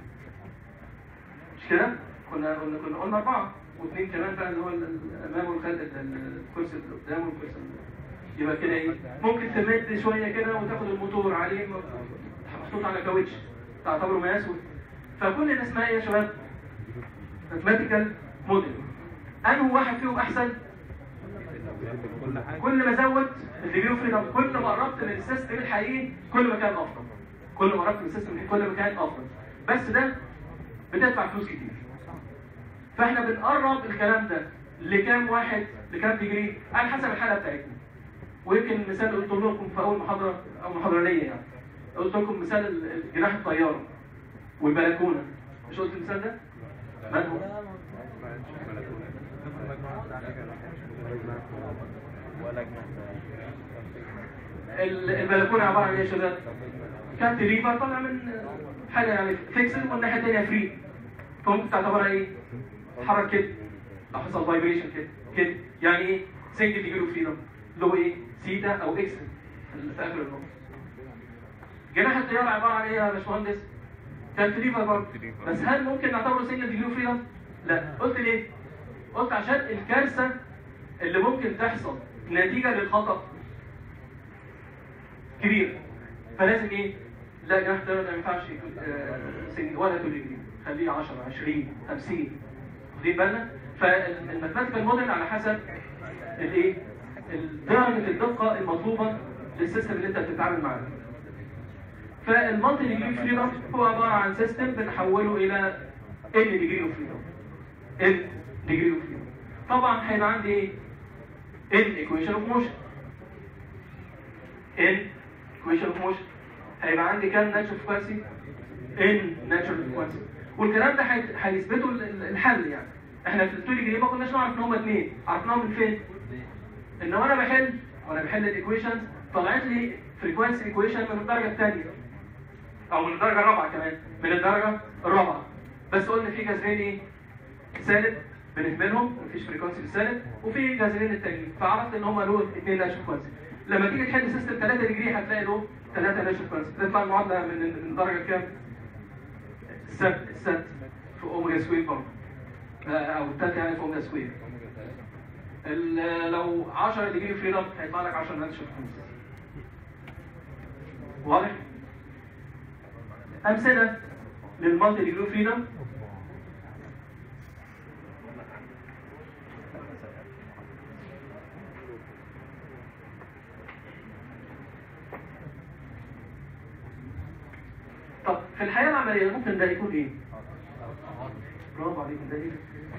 مش كده كنا كنا كنا قلنا اربعه واثنين كمان بقى اللي هو الامام والخلف الكرسي اللي قدام والكرسي اللي- يبقى كده ايه ممكن تمد شويه كده وتاخد الموتور عليه محطوط على كاوتش تعتبره مقاس و- فكل ده اسمها ايه يا شباب؟ ماثيماتيكال موديل انه واحد فيهم احسن كل ما زود الديجري اوف فريدم كل ما قربت من السيستم الحقيقي كل ما كان افضل كل ما قربت من السيستم الحقيقي كل ما كان افضل بس ده بتدفع فلوس كتير فاحنا بنقرب الكلام ده لكام واحد لكام ديجري على حسب الحاله بتاعتنا ويمكن المثال اللي قلت لكم في اول محاضره او محاضره ليا يعني قلت لكم مثال ال- جناح الطياره والبلكونه مش قلت المثال ده؟ من هو؟ ال- البلكونه عباره عن ايه يا شباب؟ كانت ليفر طالع من حاجه يعني فيكسد والناحيه الثانيه فري فممكن تعتبرها ايه؟ حرك كده او حصل فايبريشن كده كده يعني ايه؟ سنجل ديجري اوف فريدم اللي هو ايه؟ سيتا او اكس اللي في اخر النص جناح الطياره عباره عن ايه يا باشمهندس؟ كانتليفر برضه بس هل ممكن نعتبره سنجل ديجري فريدم؟ لا قلت ليه؟ قلت عشان الكارثه اللي ممكن تحصل نتيجه للخطا كبير فلازم ايه؟ لا جناح الطياره ده ما ينفعش يكون، آه، سنجل ولا تو ديجري خليه 10 20 50 واخدين بالنا؟ فالماثيماتيكال موديل على حسب الايه؟ درجه الدقه المطلوبه للسيستم اللي انت بتتعامل معاه فالمالتي ديجري فريدم هو عباره عن سيستم بنحوله الى ان ديجري اوف فريدم ان ديجري اوف فريدم طبعا هيبقى عندي ايه؟ ان ايكويشن اوف موشن ان ايكويشن اوف موشن هيبقى عندي كام ناتشورال فريكوانسي؟ ان ناتشورال فريكوانسي والكلام ده هي- هيثبته ال- ال- الحل يعني احنا في التو ديجري ما كناش نعرف ان هما اثنين عرفناهم من فين؟ ان وانا بحل وانا بحل الايكويشنز طلعت لي فريكوانسي ايكويشن من الدرجه الثانيه او من الدرجه الرابعه كمان من الدرجه الرابعه بس قلنا في جذرين ايه سالب بنهملهم مفيش فريكوانسي بالسالب وفي جذرين التانيين فعرفت ان هم له اثنين ناتش فريكوانسي لما تيجي تحل سيستم 3 ديجري هتلاقي له 3 ناتش فريكوانسي تطلع المعادله من من الدرجه كام السبت السبت في اوميجا سكوير برضه آه، او التالتة يعني في اوميجا سكوير ال- لو 10 ديجري فريدم هيطلع لك 10 ناتش خمسة واضح؟ أمثلة للمالتي ديجري فريدم طب في الحياة العملية ممكن ده يكون ايه؟ برافو عليكم ده ايه؟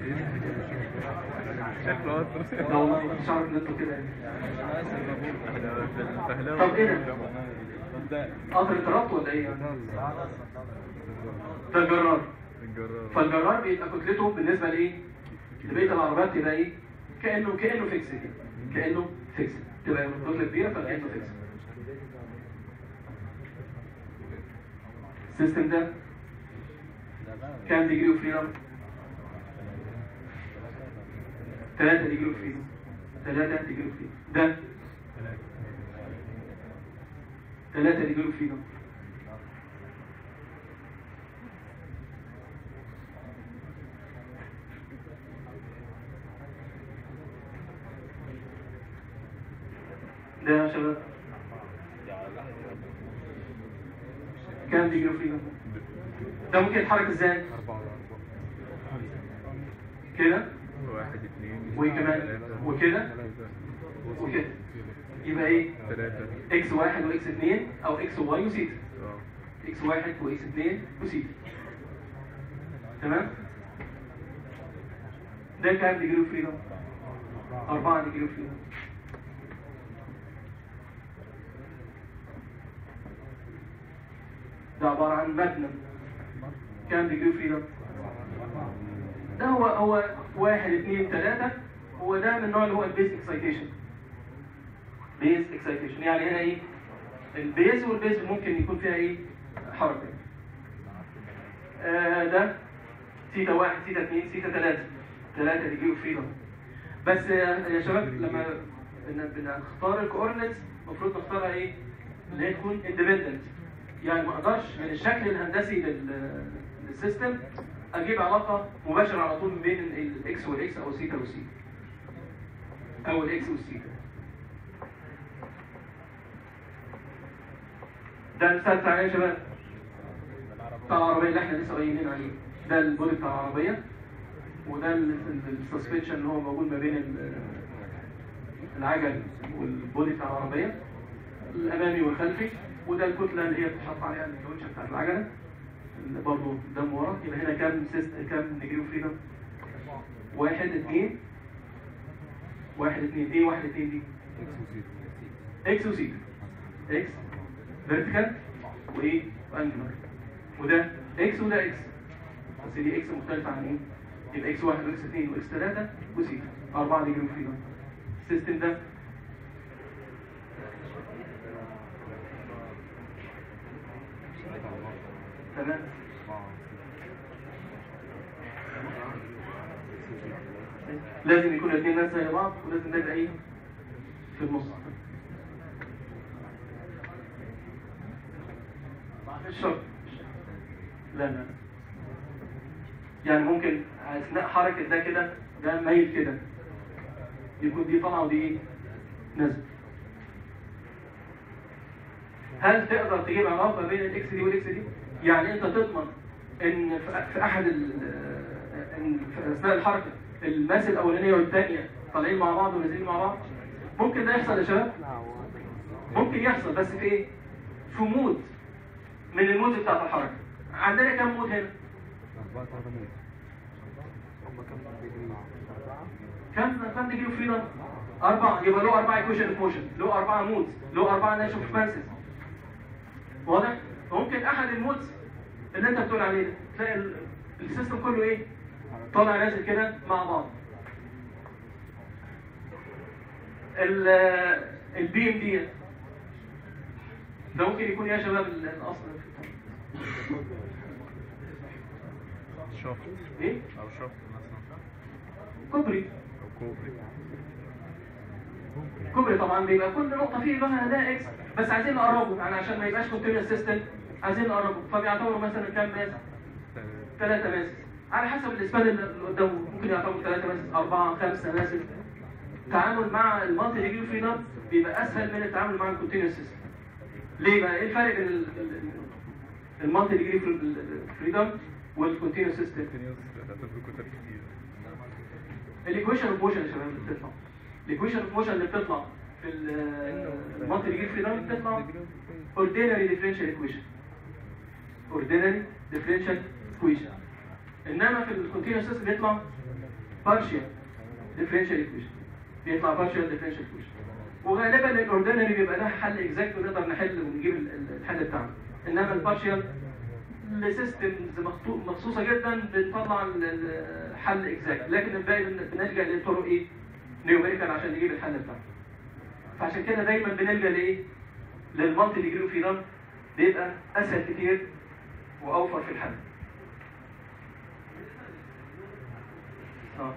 شكله لا والله ما كنتش عارف ان انتوا كده يعني فهلاوي طب ايه ده؟ قطر التراب ولا ايه؟ ده الجرار الجرار فالجرار بيبقى كتلته بالنسبه لايه؟ لبقيه العربيات تبقى ايه؟ كانه كانه فيكس كده كانه فيكس تبقى كتله كبيره فكانه فيكس السيستم ده كام ديجري اوف فريدم؟ 3 ديجري اوف فريدم 3 ديجري اوف فريدم ده 3 ديجري اوف فريدم ده يا شباب كام ديجري اوف فريدم؟ ده ممكن يتحرك ازاي؟ أربعة أربعة كده واحد اثنين وكمان ثلاثة وكده ثلاثة وكده يبقى ايه؟ ثلاثة اكس واحد واكس اثنين او اكس وواي وزيتا اه اكس واحد واكس اثنين وزيتا تمام؟ ده كام ديجري اوف فريدم؟ 4 ديجري اوف فريدم ده عبارة عن ماجنم كام ديجري اوف فريدم؟ ده هو هو واحد اثنين ثلاثة هو ده من النوع اللي هو البيز اكسايتيشن بيز اكسايتيشن يعني هنا ايه البيز والبيز ممكن يكون فيها ايه حركة آه ده ثيتا واحد ثيتا اثنين ثيتا ثلاثة ثلاثة ديجري اوف فريدم بس آه، يا شباب لما بن- بنختار الكوردينتس المفروض نختارها ايه اللي هي تكون اندبندنت يعني ما اقدرش من الشكل الهندسي لل- للسيستم اجيب علاقه مباشره على طول بين الاكس والاكس او الثيتا والثيتا او الاكس والثيتا ده المثال بتاع ايه يا شباب بتاع العربيه اللي احنا لسه قايلين عليه ده البودي بتاع العربيه وده السسبنشن اللي هو موجود ما بين ال- العجل والبودي بتاع العربيه الامامي والخلفي وده الكتله اللي هي بتحط عليها الكاوتشه بتاعت العجله اللي برضه قدام ورا يبقى هنا كام سيست كام ديجري اوف فريدم؟ واحد اثنين واحد اثنين ايه واحد اثنين دي؟ اكس وسيتا اكس فيرتيكال وايه؟ وانجلر وده اكس وده اكس بس دي اكس مختلفه عن ايه؟ يبقى اكس واحد واكس اثنين واكس ثلاثه وسيتا اربعه ديجري اوف فريدم السيستم ده تمام لازم يكون الاثنين ناس زي بعض ولازم ده يبقى ايه في النص مش شرط لا لا يعني ممكن اثناء حركه ده كده ده مايل كده يكون دي طالعه ودي ايه نازله هل تقدر تجيب علاقه بين الاكس دي والاكس دي يعني انت تضمن ان في في احد ال- ان في اثناء الحركه الماس الاولانيه والثانيه طالعين مع بعض ونازلين مع بعض ممكن ده يحصل يا شباب ممكن يحصل بس في ايه في مود من المود بتاعت الحركه عندنا كام مود هنا أربعة ثلاثة مية هم كم ديجري؟ كم كم ديجري فريدم أربعة يبقى له أربعة ايكويشن اوف موشن له أربعة مودز له أربعة ناتش اوف فرانسيس واضح؟ ممكن أحد المودز اللي أنت بتقول عليه ده تلاقي ال- السيستم كله إيه؟ طالع نازل كده مع بعض ال البي ام دي ده ممكن يكون يا شباب ال- الأصل شفط إيه؟ أو شفط مثلا كوبري أو كوبري كوبري طبعا بيبقى كل نقطة فيه لها ده اكس بس عايزين نقربه يعني عشان ما يبقاش كونتينوس سيستم عايزين نقربه فبيعتبروا مثلا كام ماس ثلاثة ماسس على حسب الاسبان اللي قدامه ممكن يعتبر ثلاثة ماسس أربعة خمسة ماسس التعامل مع المالتي ديجري فريدم بيبقى اسهل من التعامل مع الكونتينوس سيستم ليه بقى ايه الفرق بين المالتي ديجري فريدم والكونتينوس سيستم الايكويشن اوف موشن يا شباب اللي بتطلع الايكويشن اوف موشن اللي بتطلع في المالتي ديجري فريدم بتطلع ordinary differential equation ordinary differential equation انما في الكونتينوس سيستم بيطلع partial differential equation بيطلع partial differential equation وغالبا الاوردينري بيبقى لها حل اكزاكت ونقدر نحل ونجيب ال- ال- الحل بتاعنا انما البارشال لسيستمز مخصوصه جدا بنطلع ال- ال- الحل اكزاكت لكن الباقي بن- بنلجا لطرق ايه نيوميريكال عشان نجيب الحل بتاعنا فعشان كده دايما بنلجا لايه للمالتي ديجري فيرام بيبقى اسهل كتير واوفر في الحل اه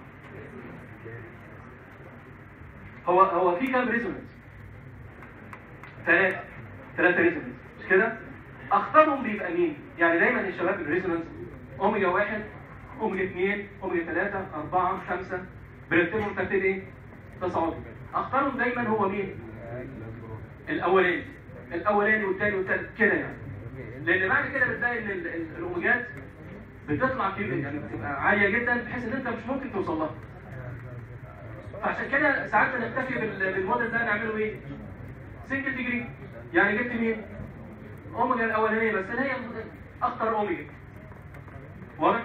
هو هو في كام ريزونانس؟ ثلاثة ثلاثة ريزونانس مش كده؟ أخطرهم بيبقى مين؟ يعني دايما يا شباب الريزونانس أوميجا واحد أوميجا اثنين أوميجا ثلاثة أربعة خمسة بنكتبهم ترتيب إيه؟ تصاعدي أخطرهم دايما هو مين؟ الأولاني الأولاني والثاني والثالث كده يعني لأن بعد كده بتلاقي إن ال- ال- الأوميجات بتطلع كده يعني بتبقى عالية جدا بحيث إن أنت مش ممكن توصل لها فعشان كده ساعات بنكتفي بال- بالموديل ده نعمله ايه؟ سنجل ديجري يعني جبت مين؟ اوميجا الاولانيه بس اللي هي اخطر اوميجا واضح؟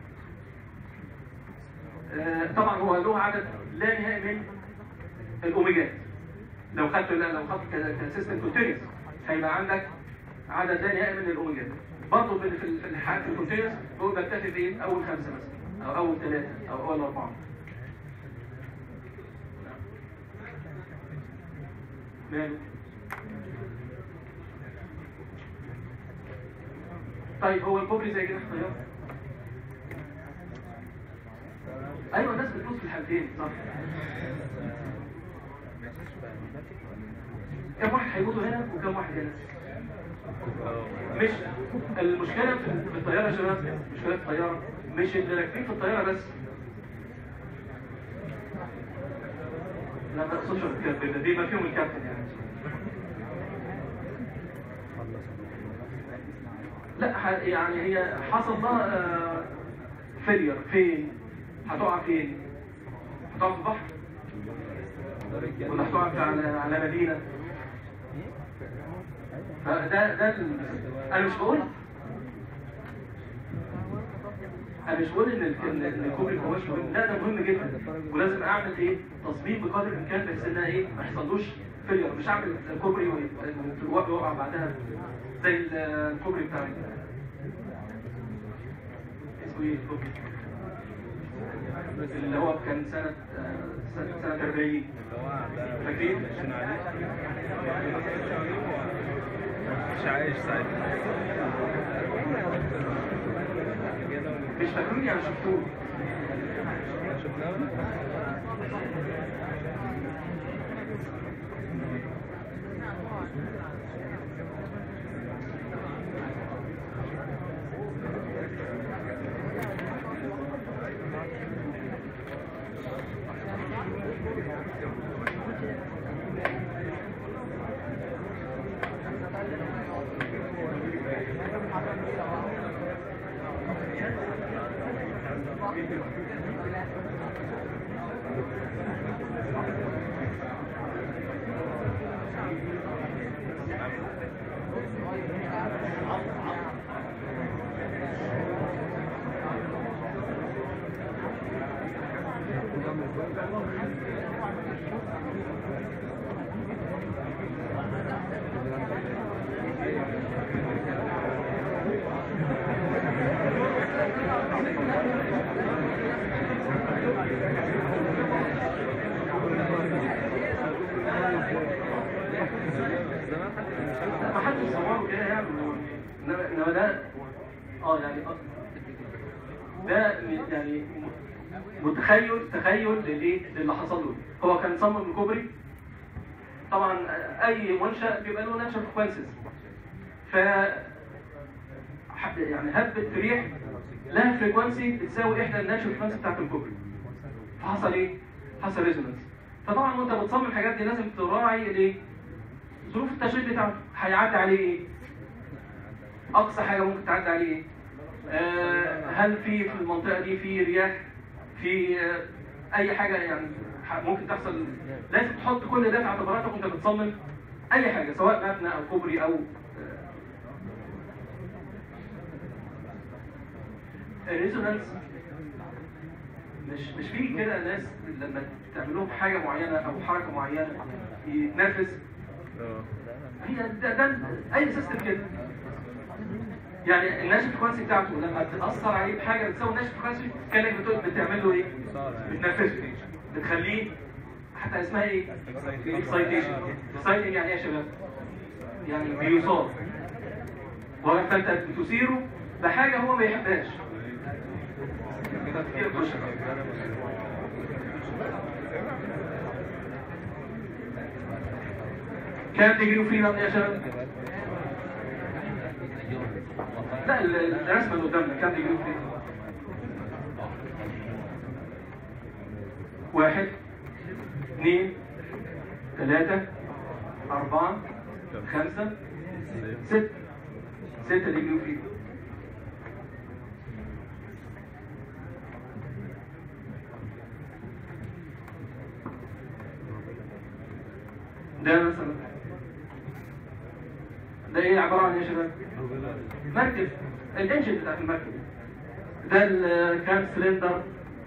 آه طبعا هو له عدد لا نهائي من الاوميجات لو خدت لا لو خدت كسيستم كونتينوس هيبقى عندك عدد لا نهائي من الاوميجات برضه في في في الحالات الكونتينوس هو بكتفي بايه؟ اول خمسه مثلا او اول ثلاثه او اول اربعه ماله طيب هو الكوبري زي كده اختيار ايوه الناس بتفوز في الحالتين صح كم واحد هيموتوا هنا وكم واحد هنا مش المشكله في الطياره يا شباب مشكله في الطياره مش اللي راكبين في الطياره بس لا ما اقصدش الكابتن دي ما فيهم الكابتن يعني لا ح- يعني هي حصل لها فيلير فين هتقع فين هتقع في البحر ولا هتقع في- على على مدينه فده ده ال... انا مش بقول انا مش بقول ان ال- ان إن الكوبري ما هوش مهم لا ده مهم جدا ولازم اعمل ايه تصميم بقدر الامكان بحيث انها ايه ما يحصلوش فيلير مش اعمل كوبري والوقت يقع بعدها زي ال- الكوبري بتاع ال- اسمه ايه الكوبري اللي هو كان سنة آه، سنة سنة 40 فاكرين؟ مش عايش ساعتها مش فاكرين يعني شفتوه ما حدش صوره كده يعني انما إنما ده اه يعني آه. ده م- يعني م- متخيل تخيل للايه للي حصل له هو كان صمم الكوبري طبعا اي منشا بيبقى له ناتشر فريكونسيز ف ح- يعني هبه ريح لها فريكوانسي بتساوي احدى الناتشورال فريكوانسي بتاعت الكوبري فحصل ايه؟ حصل ريزونانس فطبعا وانت بتصمم الحاجات دي لازم تراعي الايه؟ ظروف التشغيل بتاعته هيعدي عليه ايه؟ اقصى حاجه ممكن تعدي عليه ايه؟ آه هل في في المنطقه دي في رياح في آه اي حاجه يعني ح- ممكن تحصل لازم تحط كل ده في اعتباراتك وانت بتصمم اي حاجه سواء مبنى او كوبري او الريزونانس مش مش في كده ناس لما تعمل لهم حاجه معينه او حركه معينه يتنفس اه هي ده, ده اي سيستم كده يعني الناشف فريكونسي بتاعته لما تاثر عليه بحاجه بتساوي الناشف فريكونسي كانك بتقول بتعمل له ايه؟ بتنفسه بتخليه حتى اسمها ايه؟ اكسايتيشن اكسايتنج يعني ايه يا شباب؟ يعني بيصاب واضح فانت بتثيره بحاجه هو ما يحبهاش تفكير بشر كام ديجري فريدم يا شباب؟ لا ال- ال- الرسمه اللي قدامنا كام ديجري فريدم؟ واحد اثنين ثلاثة أربعة خمسة ستة ستة ديجري فريدم ده مثلا ده ايه عبارة عن ايه يا شباب؟ مركب الانجن بتاعت المركب ده ال- كام سلندر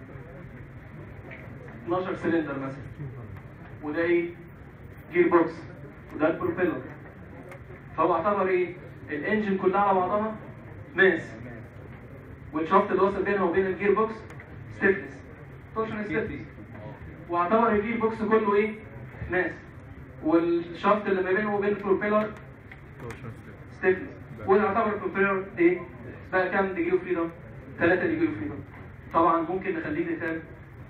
12 سلندر مثلا وده ايه جير بوكس وده البروبيلر فهو اعتبر ايه الانجن كلها على بعضها ماس والشافت اللي واصل بينها وبين الجير بوكس ستيفنس تورشن ستيفنس واعتبر الجير بوكس كله ايه ماس والشافت اللي ما بينه وبين البروبيلر ستيفنس ونعتبر البروبيلر ايه بقى كام ديجري اوف فريدم 3 ديجري اوف فريدم طبعا ممكن نخليه مثال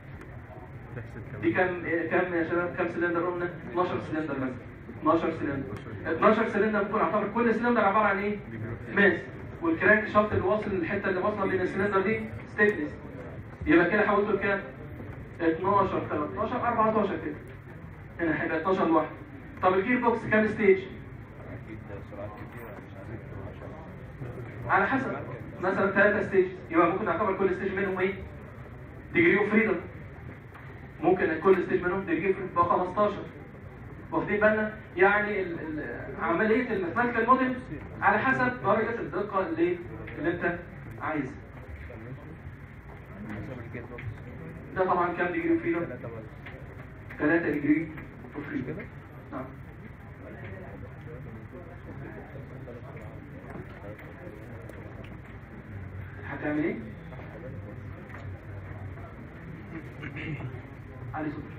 دي كام كام يا شباب كام سلندر قلنا 12 سلندر مثلا 12 سلندر 12 سلندر ممكن اعتبر كل سلندر عباره عن ايه ماس والكرانك شافت اللي واصل الحته اللي واصله بين السلندر دي ستيفنس يبقى كده حولته لكام 12 13 14 كده هنا هيبقى 12 لوحده طب الجير بوكس كام ستيج على حسب مثلا ثلاثة ستيج يبقى ممكن نعتبر كل ستيج منهم ايه ديجري اوف فريدم ممكن كل ستيج منهم ديجري اوف فريدم 15 واخدين بالنا يعني ال- ال- عمليه الماثماتيكال موديل على حسب درجه الدقه اللي اللي انت عايزها ده طبعا كام ديجري اوف فريدم 3 ديجري اوف فريدم نعم هتعمل ايه؟ علي صوتك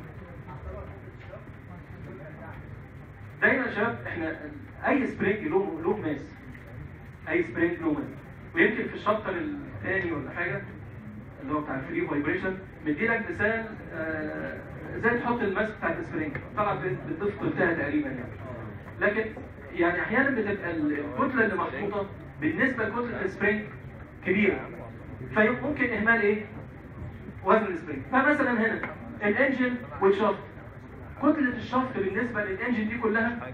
دايما يا شباب احنا اي سبرينج له له ماس اي سبرينج له ماس ويمكن في الشابتر الثاني ولا حاجه اللي هو بتاع الفري فايبريشن مديلك مثال آه، ازاي تحط الماس بتاعت السبرينج طبعا بتضيف قلتها تقريبا يعني لكن يعني احيانا بتبقى الكتله اللي محطوطه بالنسبه لكتله السبرينج كبيره فممكن اهمال ايه؟ وزن السبرينج فمثلا هنا الانجن والشافت كتله الشافت بالنسبه للانجن دي كلها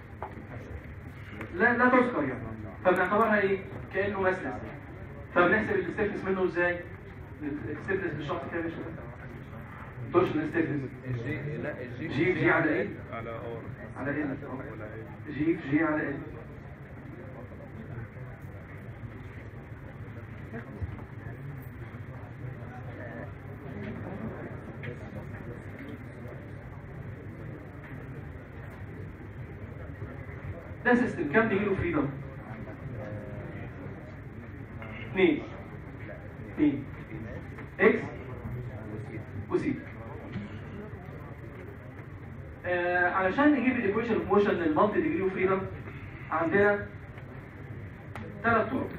لا لا تذكر يعني فبنعتبرها ايه؟ كانه مسلس فبنحسب الاستفنس منه ازاي؟ الاستفنس بالشافت كام يا شباب؟ تورشن الاستفنس الجي لا الجي جي في جي على ايه؟ على اور على ايه؟ ولا ايه جي في جي على ايه؟ ده سيستم كام ديجري فريدم؟ اثنين اثنين اكس وسي آه علشان نجيب الايكويشن اوف موشن للمالتي ديجري اوف فريدم عندنا ثلاث طرق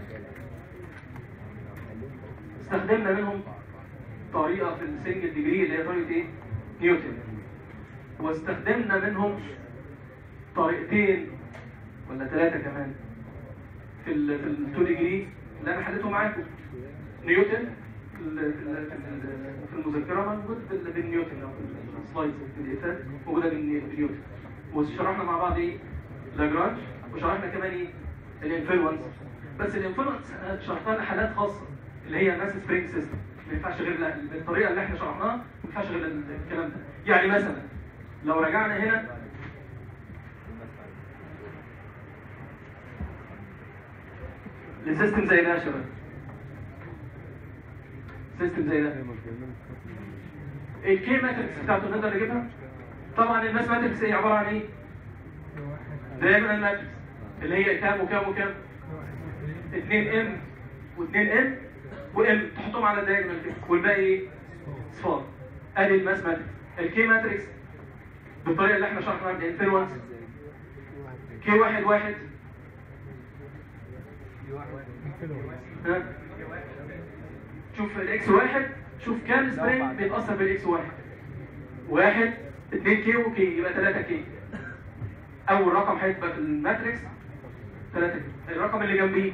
استخدمنا منهم طريقه في السنجل ديجري اللي هي طريقه ايه؟ نيوتن واستخدمنا منهم طريقتين ولا ثلاثه كمان في ال في ال 2 ديجري اللي انا حليته معاكم نيوتن في ال- في ال- في المذكره موجود بال- بالنيوتن او في السلايدز في الإيفات موجوده بالني- بالنيوتن وشرحنا مع بعض ايه لاجرانج وشرحنا كمان ايه الانفلونس بس الانفلونس شرحنا لنا حالات خاصه اللي هي ماس سبرينج سيستم ما ينفعش غير لا- بالطريقه اللي احنا شرحناها ما ينفعش غير الكلام ده يعني مثلا لو رجعنا هنا لسيستم زي ده يا شباب سيستم زي ده الكي ماتريكس بتاعته نقدر نجيبها طبعا الماس ماتريكس هي عباره عن ايه دايجونال ماتريكس اللي هي كام وكام وكام 2 ام و2 ام وام تحطهم على الدايجونال كده والباقي ايه صفار ادي الماس ماتريكس الكي ماتريكس بالطريقه اللي احنا شرحناها بالانفلونس كي واحد واحد ها؟ شوف الاكس واحد شوف كام سبرينج بيتاثر بالاكس واحد واحد 2 كي وكي يبقى 3 كي اول رقم هيبقى في الماتريكس 3 كي الرقم اللي جنبيه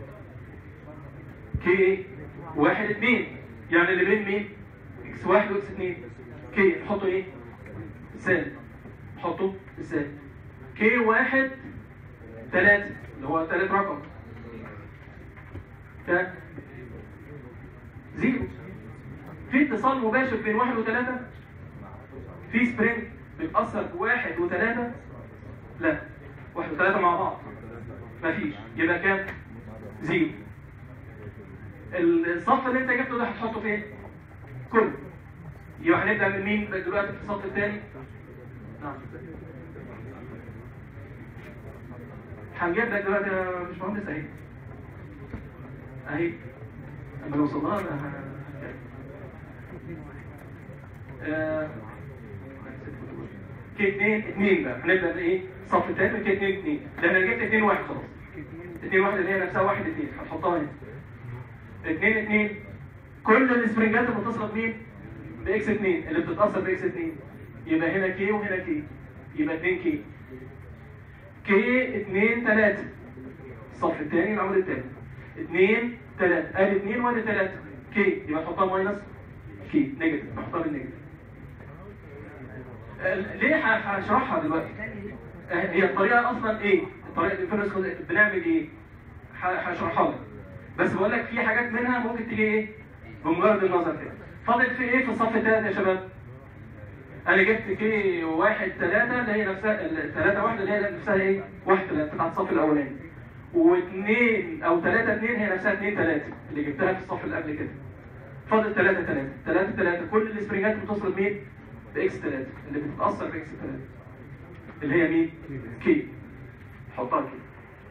كي ايه واحد 2 يعني اللي بين مين اكس واحد واكس 2 كي نحطه ايه سالب نحطه السالب كي واحد 3 اللي هو ثالث رقم كام زيرو في اتصال مباشر بين واحد وثلاثة في سبرينج بيتأثر بواحد وثلاثة لا واحد وثلاثة مع بعض مفيش يبقى كام زيرو الصف اللي انت جبته ده هتحطه فين كله يبقى هنبدأ من مين دلوقتي في الصف الثاني نعم هنجيب لك دلوقتي يا باشمهندس اهي اهي اما نوصل لها أنا ه- آه، كي 2 2 بقى هنبدا بايه؟ الصف الثاني كي 2 2 لان انا جبت 2 1 خلاص 2 1 اللي هي نفسها 1 2 هنحطها هنا 2 2 كل السبرنجات المتصله بمين؟ باكس 2 اللي بتتاثر باكس 2 يبقى هنا كي وهنا كي يبقى 2 كي كي 2 3 الصف الثاني العمود الثاني 2 3 ادي 2 وادي 3 كي يبقى تحطها ماينس كي نيجاتيف نحطها بالنيجاتيف آه، ليه ه- هشرحها دلوقتي آه، هي الطريقه اصلا ايه الطريقه الانفيرس بنعمل ايه ه- هشرحها لك بس بقول لك في حاجات منها ممكن تيجي ايه بمجرد النظر كده فاضل في ايه في الصف الثالث يا شباب انا جبت كي واحد ثلاثة اللي هي نفسها الثلاثة واحدة اللي هي نفسها ايه واحد ثلاثة بتاعت الصف الاولاني واثنين او ثلاثة اثنين هي نفسها اثنين ثلاثة اللي جبتها في الصف اللي قبل كده فاضل ثلاثة ثلاثة ثلاثة ثلاثة كل السبرينجات بتصل بمين؟ باكس ثلاثة اللي بتتأثر باكس ثلاثة اللي هي مين؟ كي حطها كده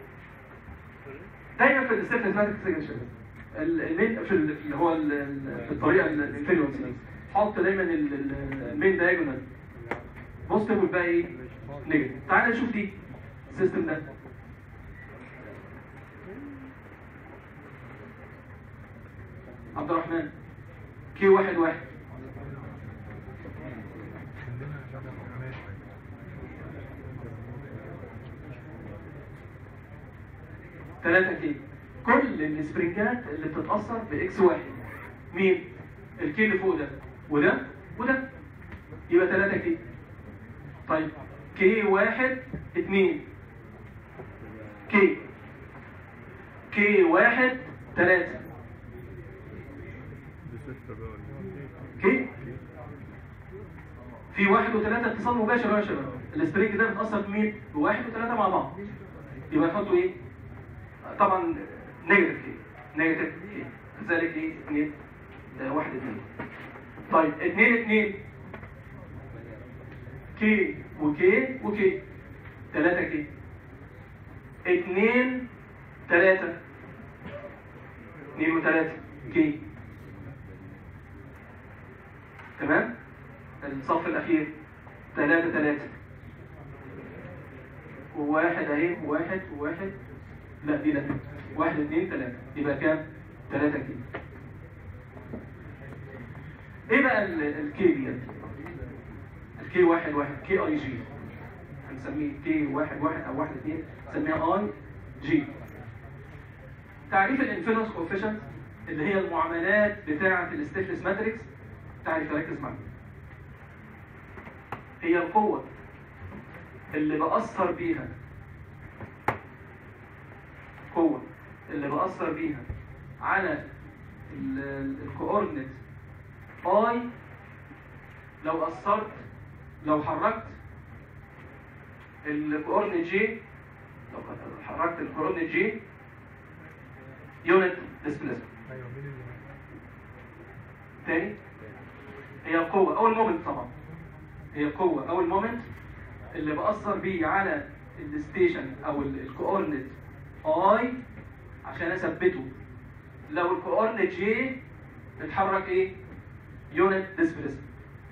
دايما في الستيفنس ماتريكس سيجنشر المين في ال- اللي هو ال- ال- في الطريقه الانفيريونس دي حط دايما ال- ال- المين دايجونال بوزيتيف والباقي ايه؟ نيجاتيف تعال نشوف دي السيستم ده عبد الرحمن كي واحد واحد ثلاثة كي كل السبرينجات اللي بتتأثر بإكس واحد مين؟ الكي اللي فوق ده وده وده يبقى ثلاثة كي طيب كي واحد اتنين كي كي واحد ثلاثة كي في واحد وثلاثة اتصال مباشر يا شباب السبرينج ده بيتأثر بمين؟ بواحد وثلاثة مع بعض يبقى نحطوا ايه؟ طبعا نيجاتيف كي نيجاتيف كي كذلك ايه؟ اثنين آه، واحد اثنين طيب اثنين اثنين كي وكي وكي ثلاثة كي اثنين ثلاثة اثنين وثلاثة كي تمام الصف الأخير ثلاثة ثلاثة وواحد اهي وواحد وواحد لا دي لا واحد اثنين ثلاثة يبقى كام؟ ثلاثة كي ايه بقى ال- الكي دي؟ الكي واحد واحد كي اي جي هنسميه كي واحد واحد او واحد اثنين نسميها اي جي تعريف الانفيرنس كوفيشنت اللي هي المعاملات بتاعه الاستيفنس ماتريكس تعرف ركز معايا هي القوه اللي بأثر بيها قوة اللي بأثر بيها على الكوردينيت اي لو أثرت لو حركت الكوردينيت جي لو حركت الكوردينيت جي يونت ديسبليسمنت ايوه مين اللي تاني هي القوة أو المومنت طبعا هي القوة أو المومنت اللي بأثر بيه على الستيشن أو الكوردينيت اي عشان أثبته لو الكوردينيت جي اتحرك إيه؟ يونت ديسبليسمنت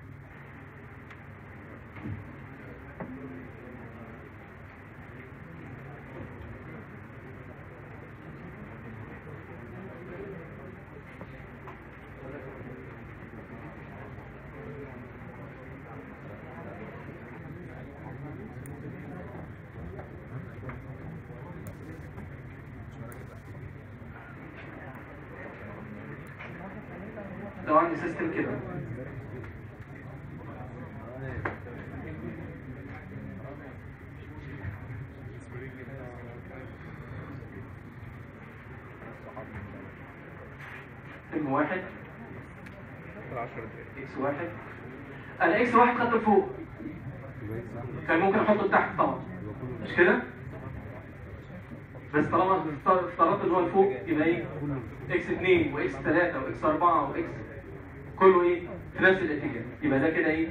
لو عندي سيستم كده ام واحد العشرة دقايق اكس واحد انا اكس واحد خدته فوق كان ممكن احطه تحت طبعا مش كده بس طالما افترضت ان هو لفوق يبقى ايه اكس 2 واكس 3 واكس 4 واكس كله ايه في نفس الاتجاه يبقى ده كده ايه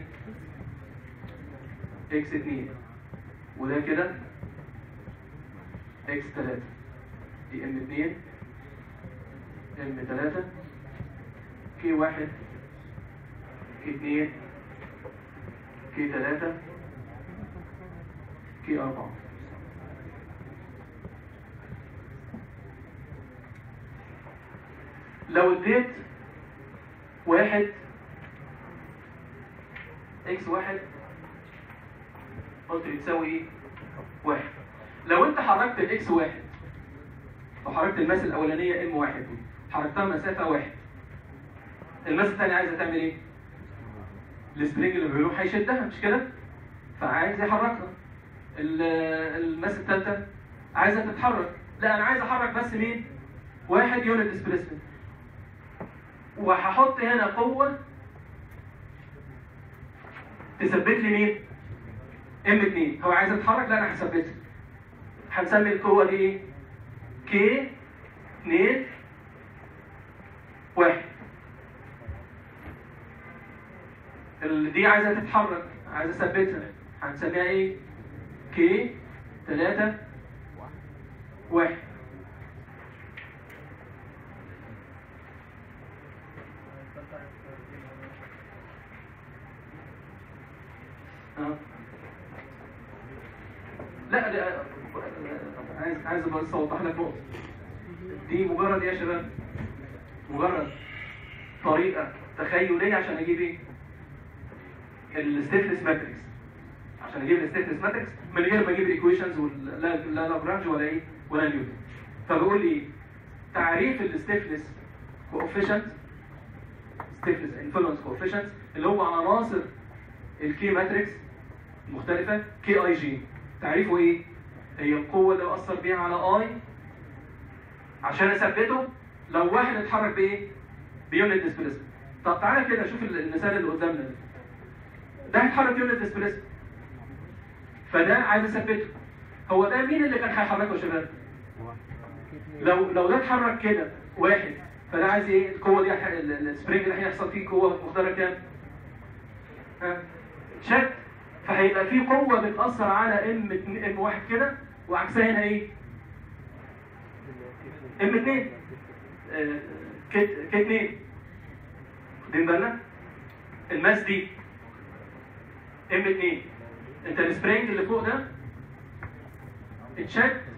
اكس 2 وده كده اكس 3 دي ام 2 ام 3 كي 1 كي 2 كي 3 كي 4 لو اديت واحد اكس واحد قلت بتساوي ايه؟ واحد لو انت حركت الاكس واحد او حركت الماس الاولانيه ام واحد دي حركتها مسافه واحد الماس الثانيه عايزه تعمل ايه؟ السبرينج اللي بيروح هيشدها مش كده؟ فعايز يحركها ال- الماس الثالثه عايزه تتحرك لا انا عايز احرك بس مين؟ واحد يونت ديسبيسمنت وهحط هنا قوة تثبت لي مين؟ ام 2 هو عايز يتحرك لا انا هثبتها هنسمي القوة دي ايه؟ كي 2 1 ال- دي عايزة تتحرك عايزة اثبتها هنسميها ايه؟ كي 3 1 آه. لا ده عايز عايز بس اوضح لك نقطه دي مجرد ايه يا شباب مجرد طريقه تخيليه عشان اجيب ايه الستيفنس ماتريكس عشان اجيب الستيفنس ماتريكس من غير ما اجيب الايكويشنز ولا لا لاجرانج ولا ايه ولا نيوتن فبقول لي ايه تعريف الستيفنس كوفيشنت ستيفنس انفلونس كوفيشنت اللي هو عناصر الكي ماتريكس مختلفة كي اي جي تعريفه ايه؟ هي القوة اللي بأثر بيها على اي عشان اثبته لو واحد اتحرك بايه؟ بيونت ديسبليسمنت طب تعالى كده شوف المثال اللي قدامنا ده ده هيتحرك يونت ديسبليسمنت فده عايز اثبته هو ده مين اللي كان هيحركه يا شباب؟ لو لو ده اتحرك كده واحد فده عايز ايه؟ القوة دي هح- ال- ال- السبرينج اللي هيحصل فيه قوة مقدارها كام؟ ها؟ شد فهيبقى في قوة بتأثر على ام ام واحد كده وعكسها هنا ايه؟ ام اتنين آه، كت كت اتنين واخدين بالنا؟ الماس دي ام اتنين انت السبرينج اللي فوق ده اتشد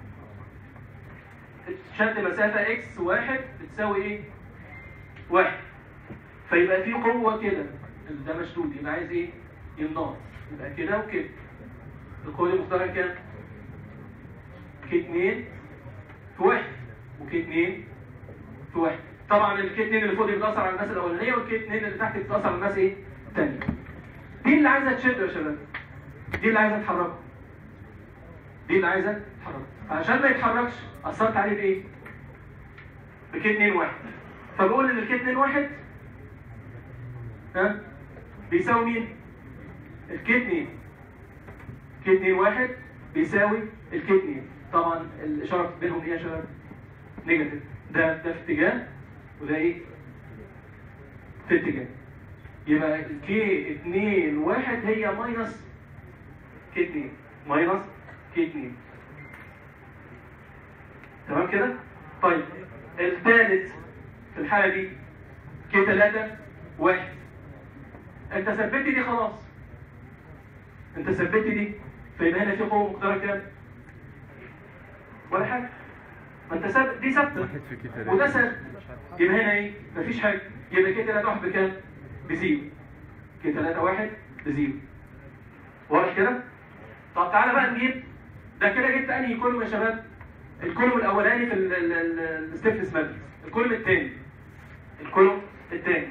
اتشد مسافة اكس واحد بتساوي ايه؟ واحد فيبقى في قوة كده ده مشدود يبقى عايز ايه؟ ينضغط يبقى كده وكده القوة دي مقدارها كام؟ كي اتنين في واحد وكي 2 في 1 طبعا الكي 2 اللي فوق دي بتاثر على الماس الاولانيه والكي 2 اللي تحت بتاثر على الماس ايه الثانيه دي اللي عايزه تشده يا شباب دي اللي عايزه تحركه دي اللي عايزه تحركه فعشان ما يتحركش اثرت عليه بايه بكي 2 1 فبقول ان الكي 2 1 ها بيساوي مين الكي 2 كي 2 1 بيساوي الكي 2 طبعا الاشاره بينهم ايه يا شباب نيجاتيف ده ده في اتجاه وده ايه في اتجاه يبقى كي 2 1 هي ماينس كي 2 ماينس كي 2 تمام كده طيب الثالث في الحاله دي كي 3 1 انت ثبت دي خلاص انت ثبت دي فيبقى هنا في قوه مقدارها كام ولا حاجه ما انت ثابت دي ثابته واحد في كي تلاتة وده ثابت يبقى هنا ايه مفيش حاجه يبقى كي 3 1 بكام بزيرو كي 3 1 بزيرو واضح كده طب تعالى بقى نجيب ده كده جبت انهي كولوم يا شباب الكولوم الاولاني في الستيفنس ماتريكس الكولوم الثاني الكولوم الثاني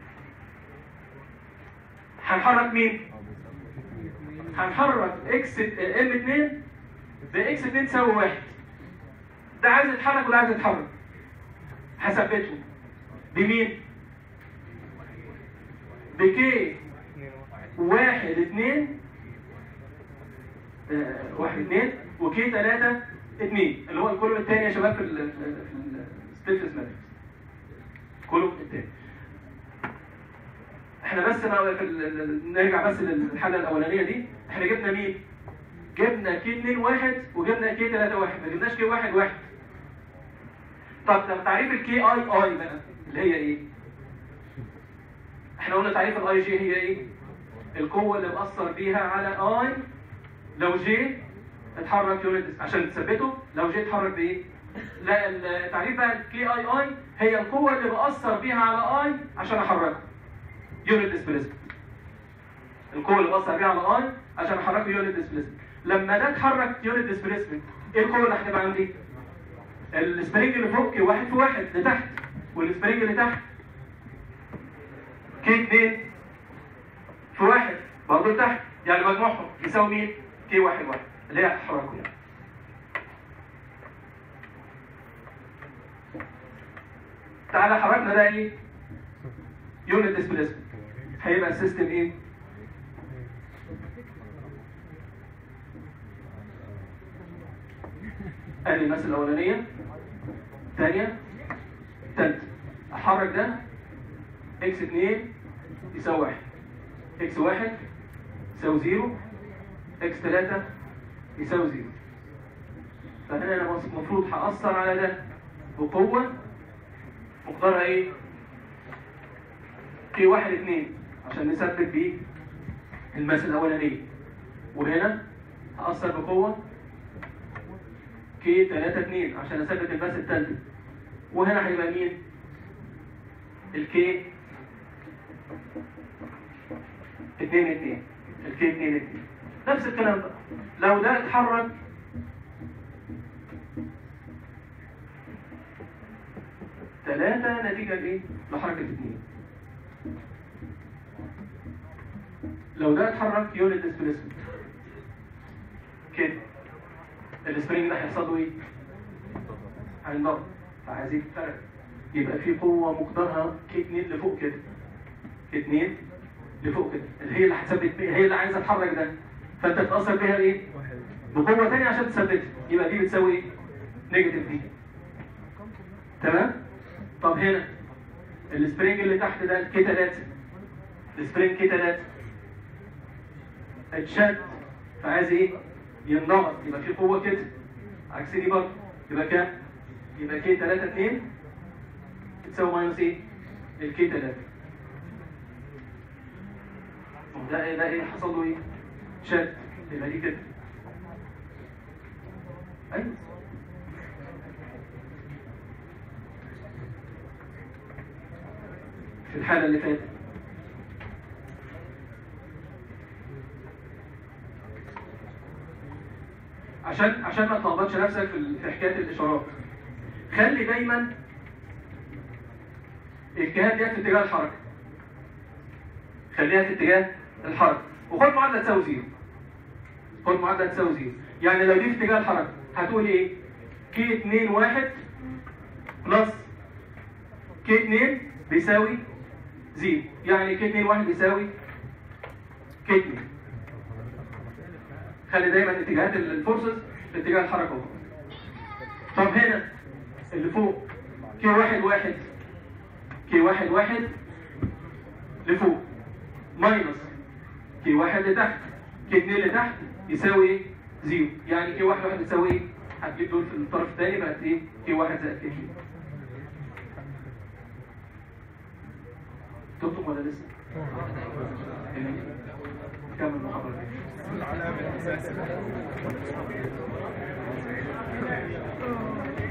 هنحرك مين هنحرك اكس ام 2 باكس 2 تساوي 1 ده عايز يتحرك وده عايز يتحرك هثبته بمين بكي واحد اتنين آه، واحد اتنين وكي تلاتة اتنين اللي هو الكولوم التاني يا شباب في ال في الستيفنس ماتريكس الكولوم التاني احنا بس أنا في ال- ال- نرجع بس للحالة الأولانية دي احنا جبنا مين؟ جبنا كي 2 1 وجبنا كي 3 1 ما جبناش كي 1 1 طب طب تعريف الكي اي اي بقى اللي هي ايه؟ احنا قلنا تعريف الاي جي هي ايه؟ القوة اللي بأثر بيها على اي لو جي اتحرك يونت عشان تثبته لو جي اتحرك بايه؟ لا التعريف بقى الكي اي اي هي القوة اللي بأثر بيها على اي عشان احركه يونت ديسبيسمنت القوة اللي بأثر بيها على اي عشان احركه يونت ديسبيسمنت لما ده اتحرك يونت ديسبيسمنت ايه القوة اللي هتبقى عندي؟ السبرينج اللي فوق كي واحد في واحد لتحت والسبرينج اللي تحت كي اتنين في واحد برضه لتحت يعني مجموعهم يساوي مين؟ كي واحد واحد اللي هي هتتحركوا يعني تعالى حركنا ده ايه؟ يونت ديسبيسمنت هيبقى السيستم ايه؟ ادي المثل الاولانيه الثانيه الثالثه احرك ده اكس 2 يساوي 1 اكس 1 يساوي 0 اكس 3 يساوي 0 فهنا انا المفروض هاثر على ده بقوه مقدارها ايه؟ كي 1 2 عشان نثبت بيه المثل الاولانيه وهنا هاثر بقوه كي 3 2 عشان اثبت الماس الثالثه وهنا هيبقى مين الكي 2 2 الكي 2 2 نفس الكلام بقى لو ده اتحرك ثلاثة نتيجة لإيه؟ لحركة اثنين لو ده اتحرك يونت ديسبيسمنت كده السبرينج ده هيحصل له ايه؟ هينضغط فعايز يتفرق يبقى في قوة مقدارها كي 2 لفوق كده كي 2 لفوق كده اللي هي اللي هتثبت بيها هي اللي عايزة تحرك ده فانت تتأثر بيها ايه؟ بقوة تانية عشان تثبتها يبقى دي بتساوي ايه؟ نيجاتيف دي تمام؟ طب هنا السبرينج اللي تحت ده كي 3 السبرينج كي 3 اتشد فعايز ايه؟ ينضغط يبقى في قوة كده عكس دي برضه يبقى كام؟ يبقى كي 3 2 تساوي ماينس ايه؟ الكي 3 ده ايه ده ايه حصل له ايه؟ شد يبقى دي كده ايوه في الحالة اللي فاتت عشان عشان ما تلخبطش نفسك في ال- في حكايه الاشارات خلي دايما الجهات دي في اتجاه الحركه خليها في اتجاه الحركه وخد معادله تساوي زيرو خد معادله تساوي زيرو يعني لو دي في اتجاه الحركه هتقول ايه كي 2 1 بلس كي 2 بيساوي زيرو يعني كي 2 1 بيساوي كي 2 خلي دايما اتجاهات الفورسز في اتجاه الحركه اهو طب هنا اللي فوق كي واحد واحد كي واحد واحد لفوق ماينس كي واحد لتحت كي اتنين لتحت يساوي ايه؟ زيرو يعني كي واحد واحد يساوي ايه؟ هتجيب دول في الطرف الثاني بقت ايه؟ كي واحد زائد كي اتنين تكتب ولا لسه؟ كمل المحاضرة دي. العلامة الأساسية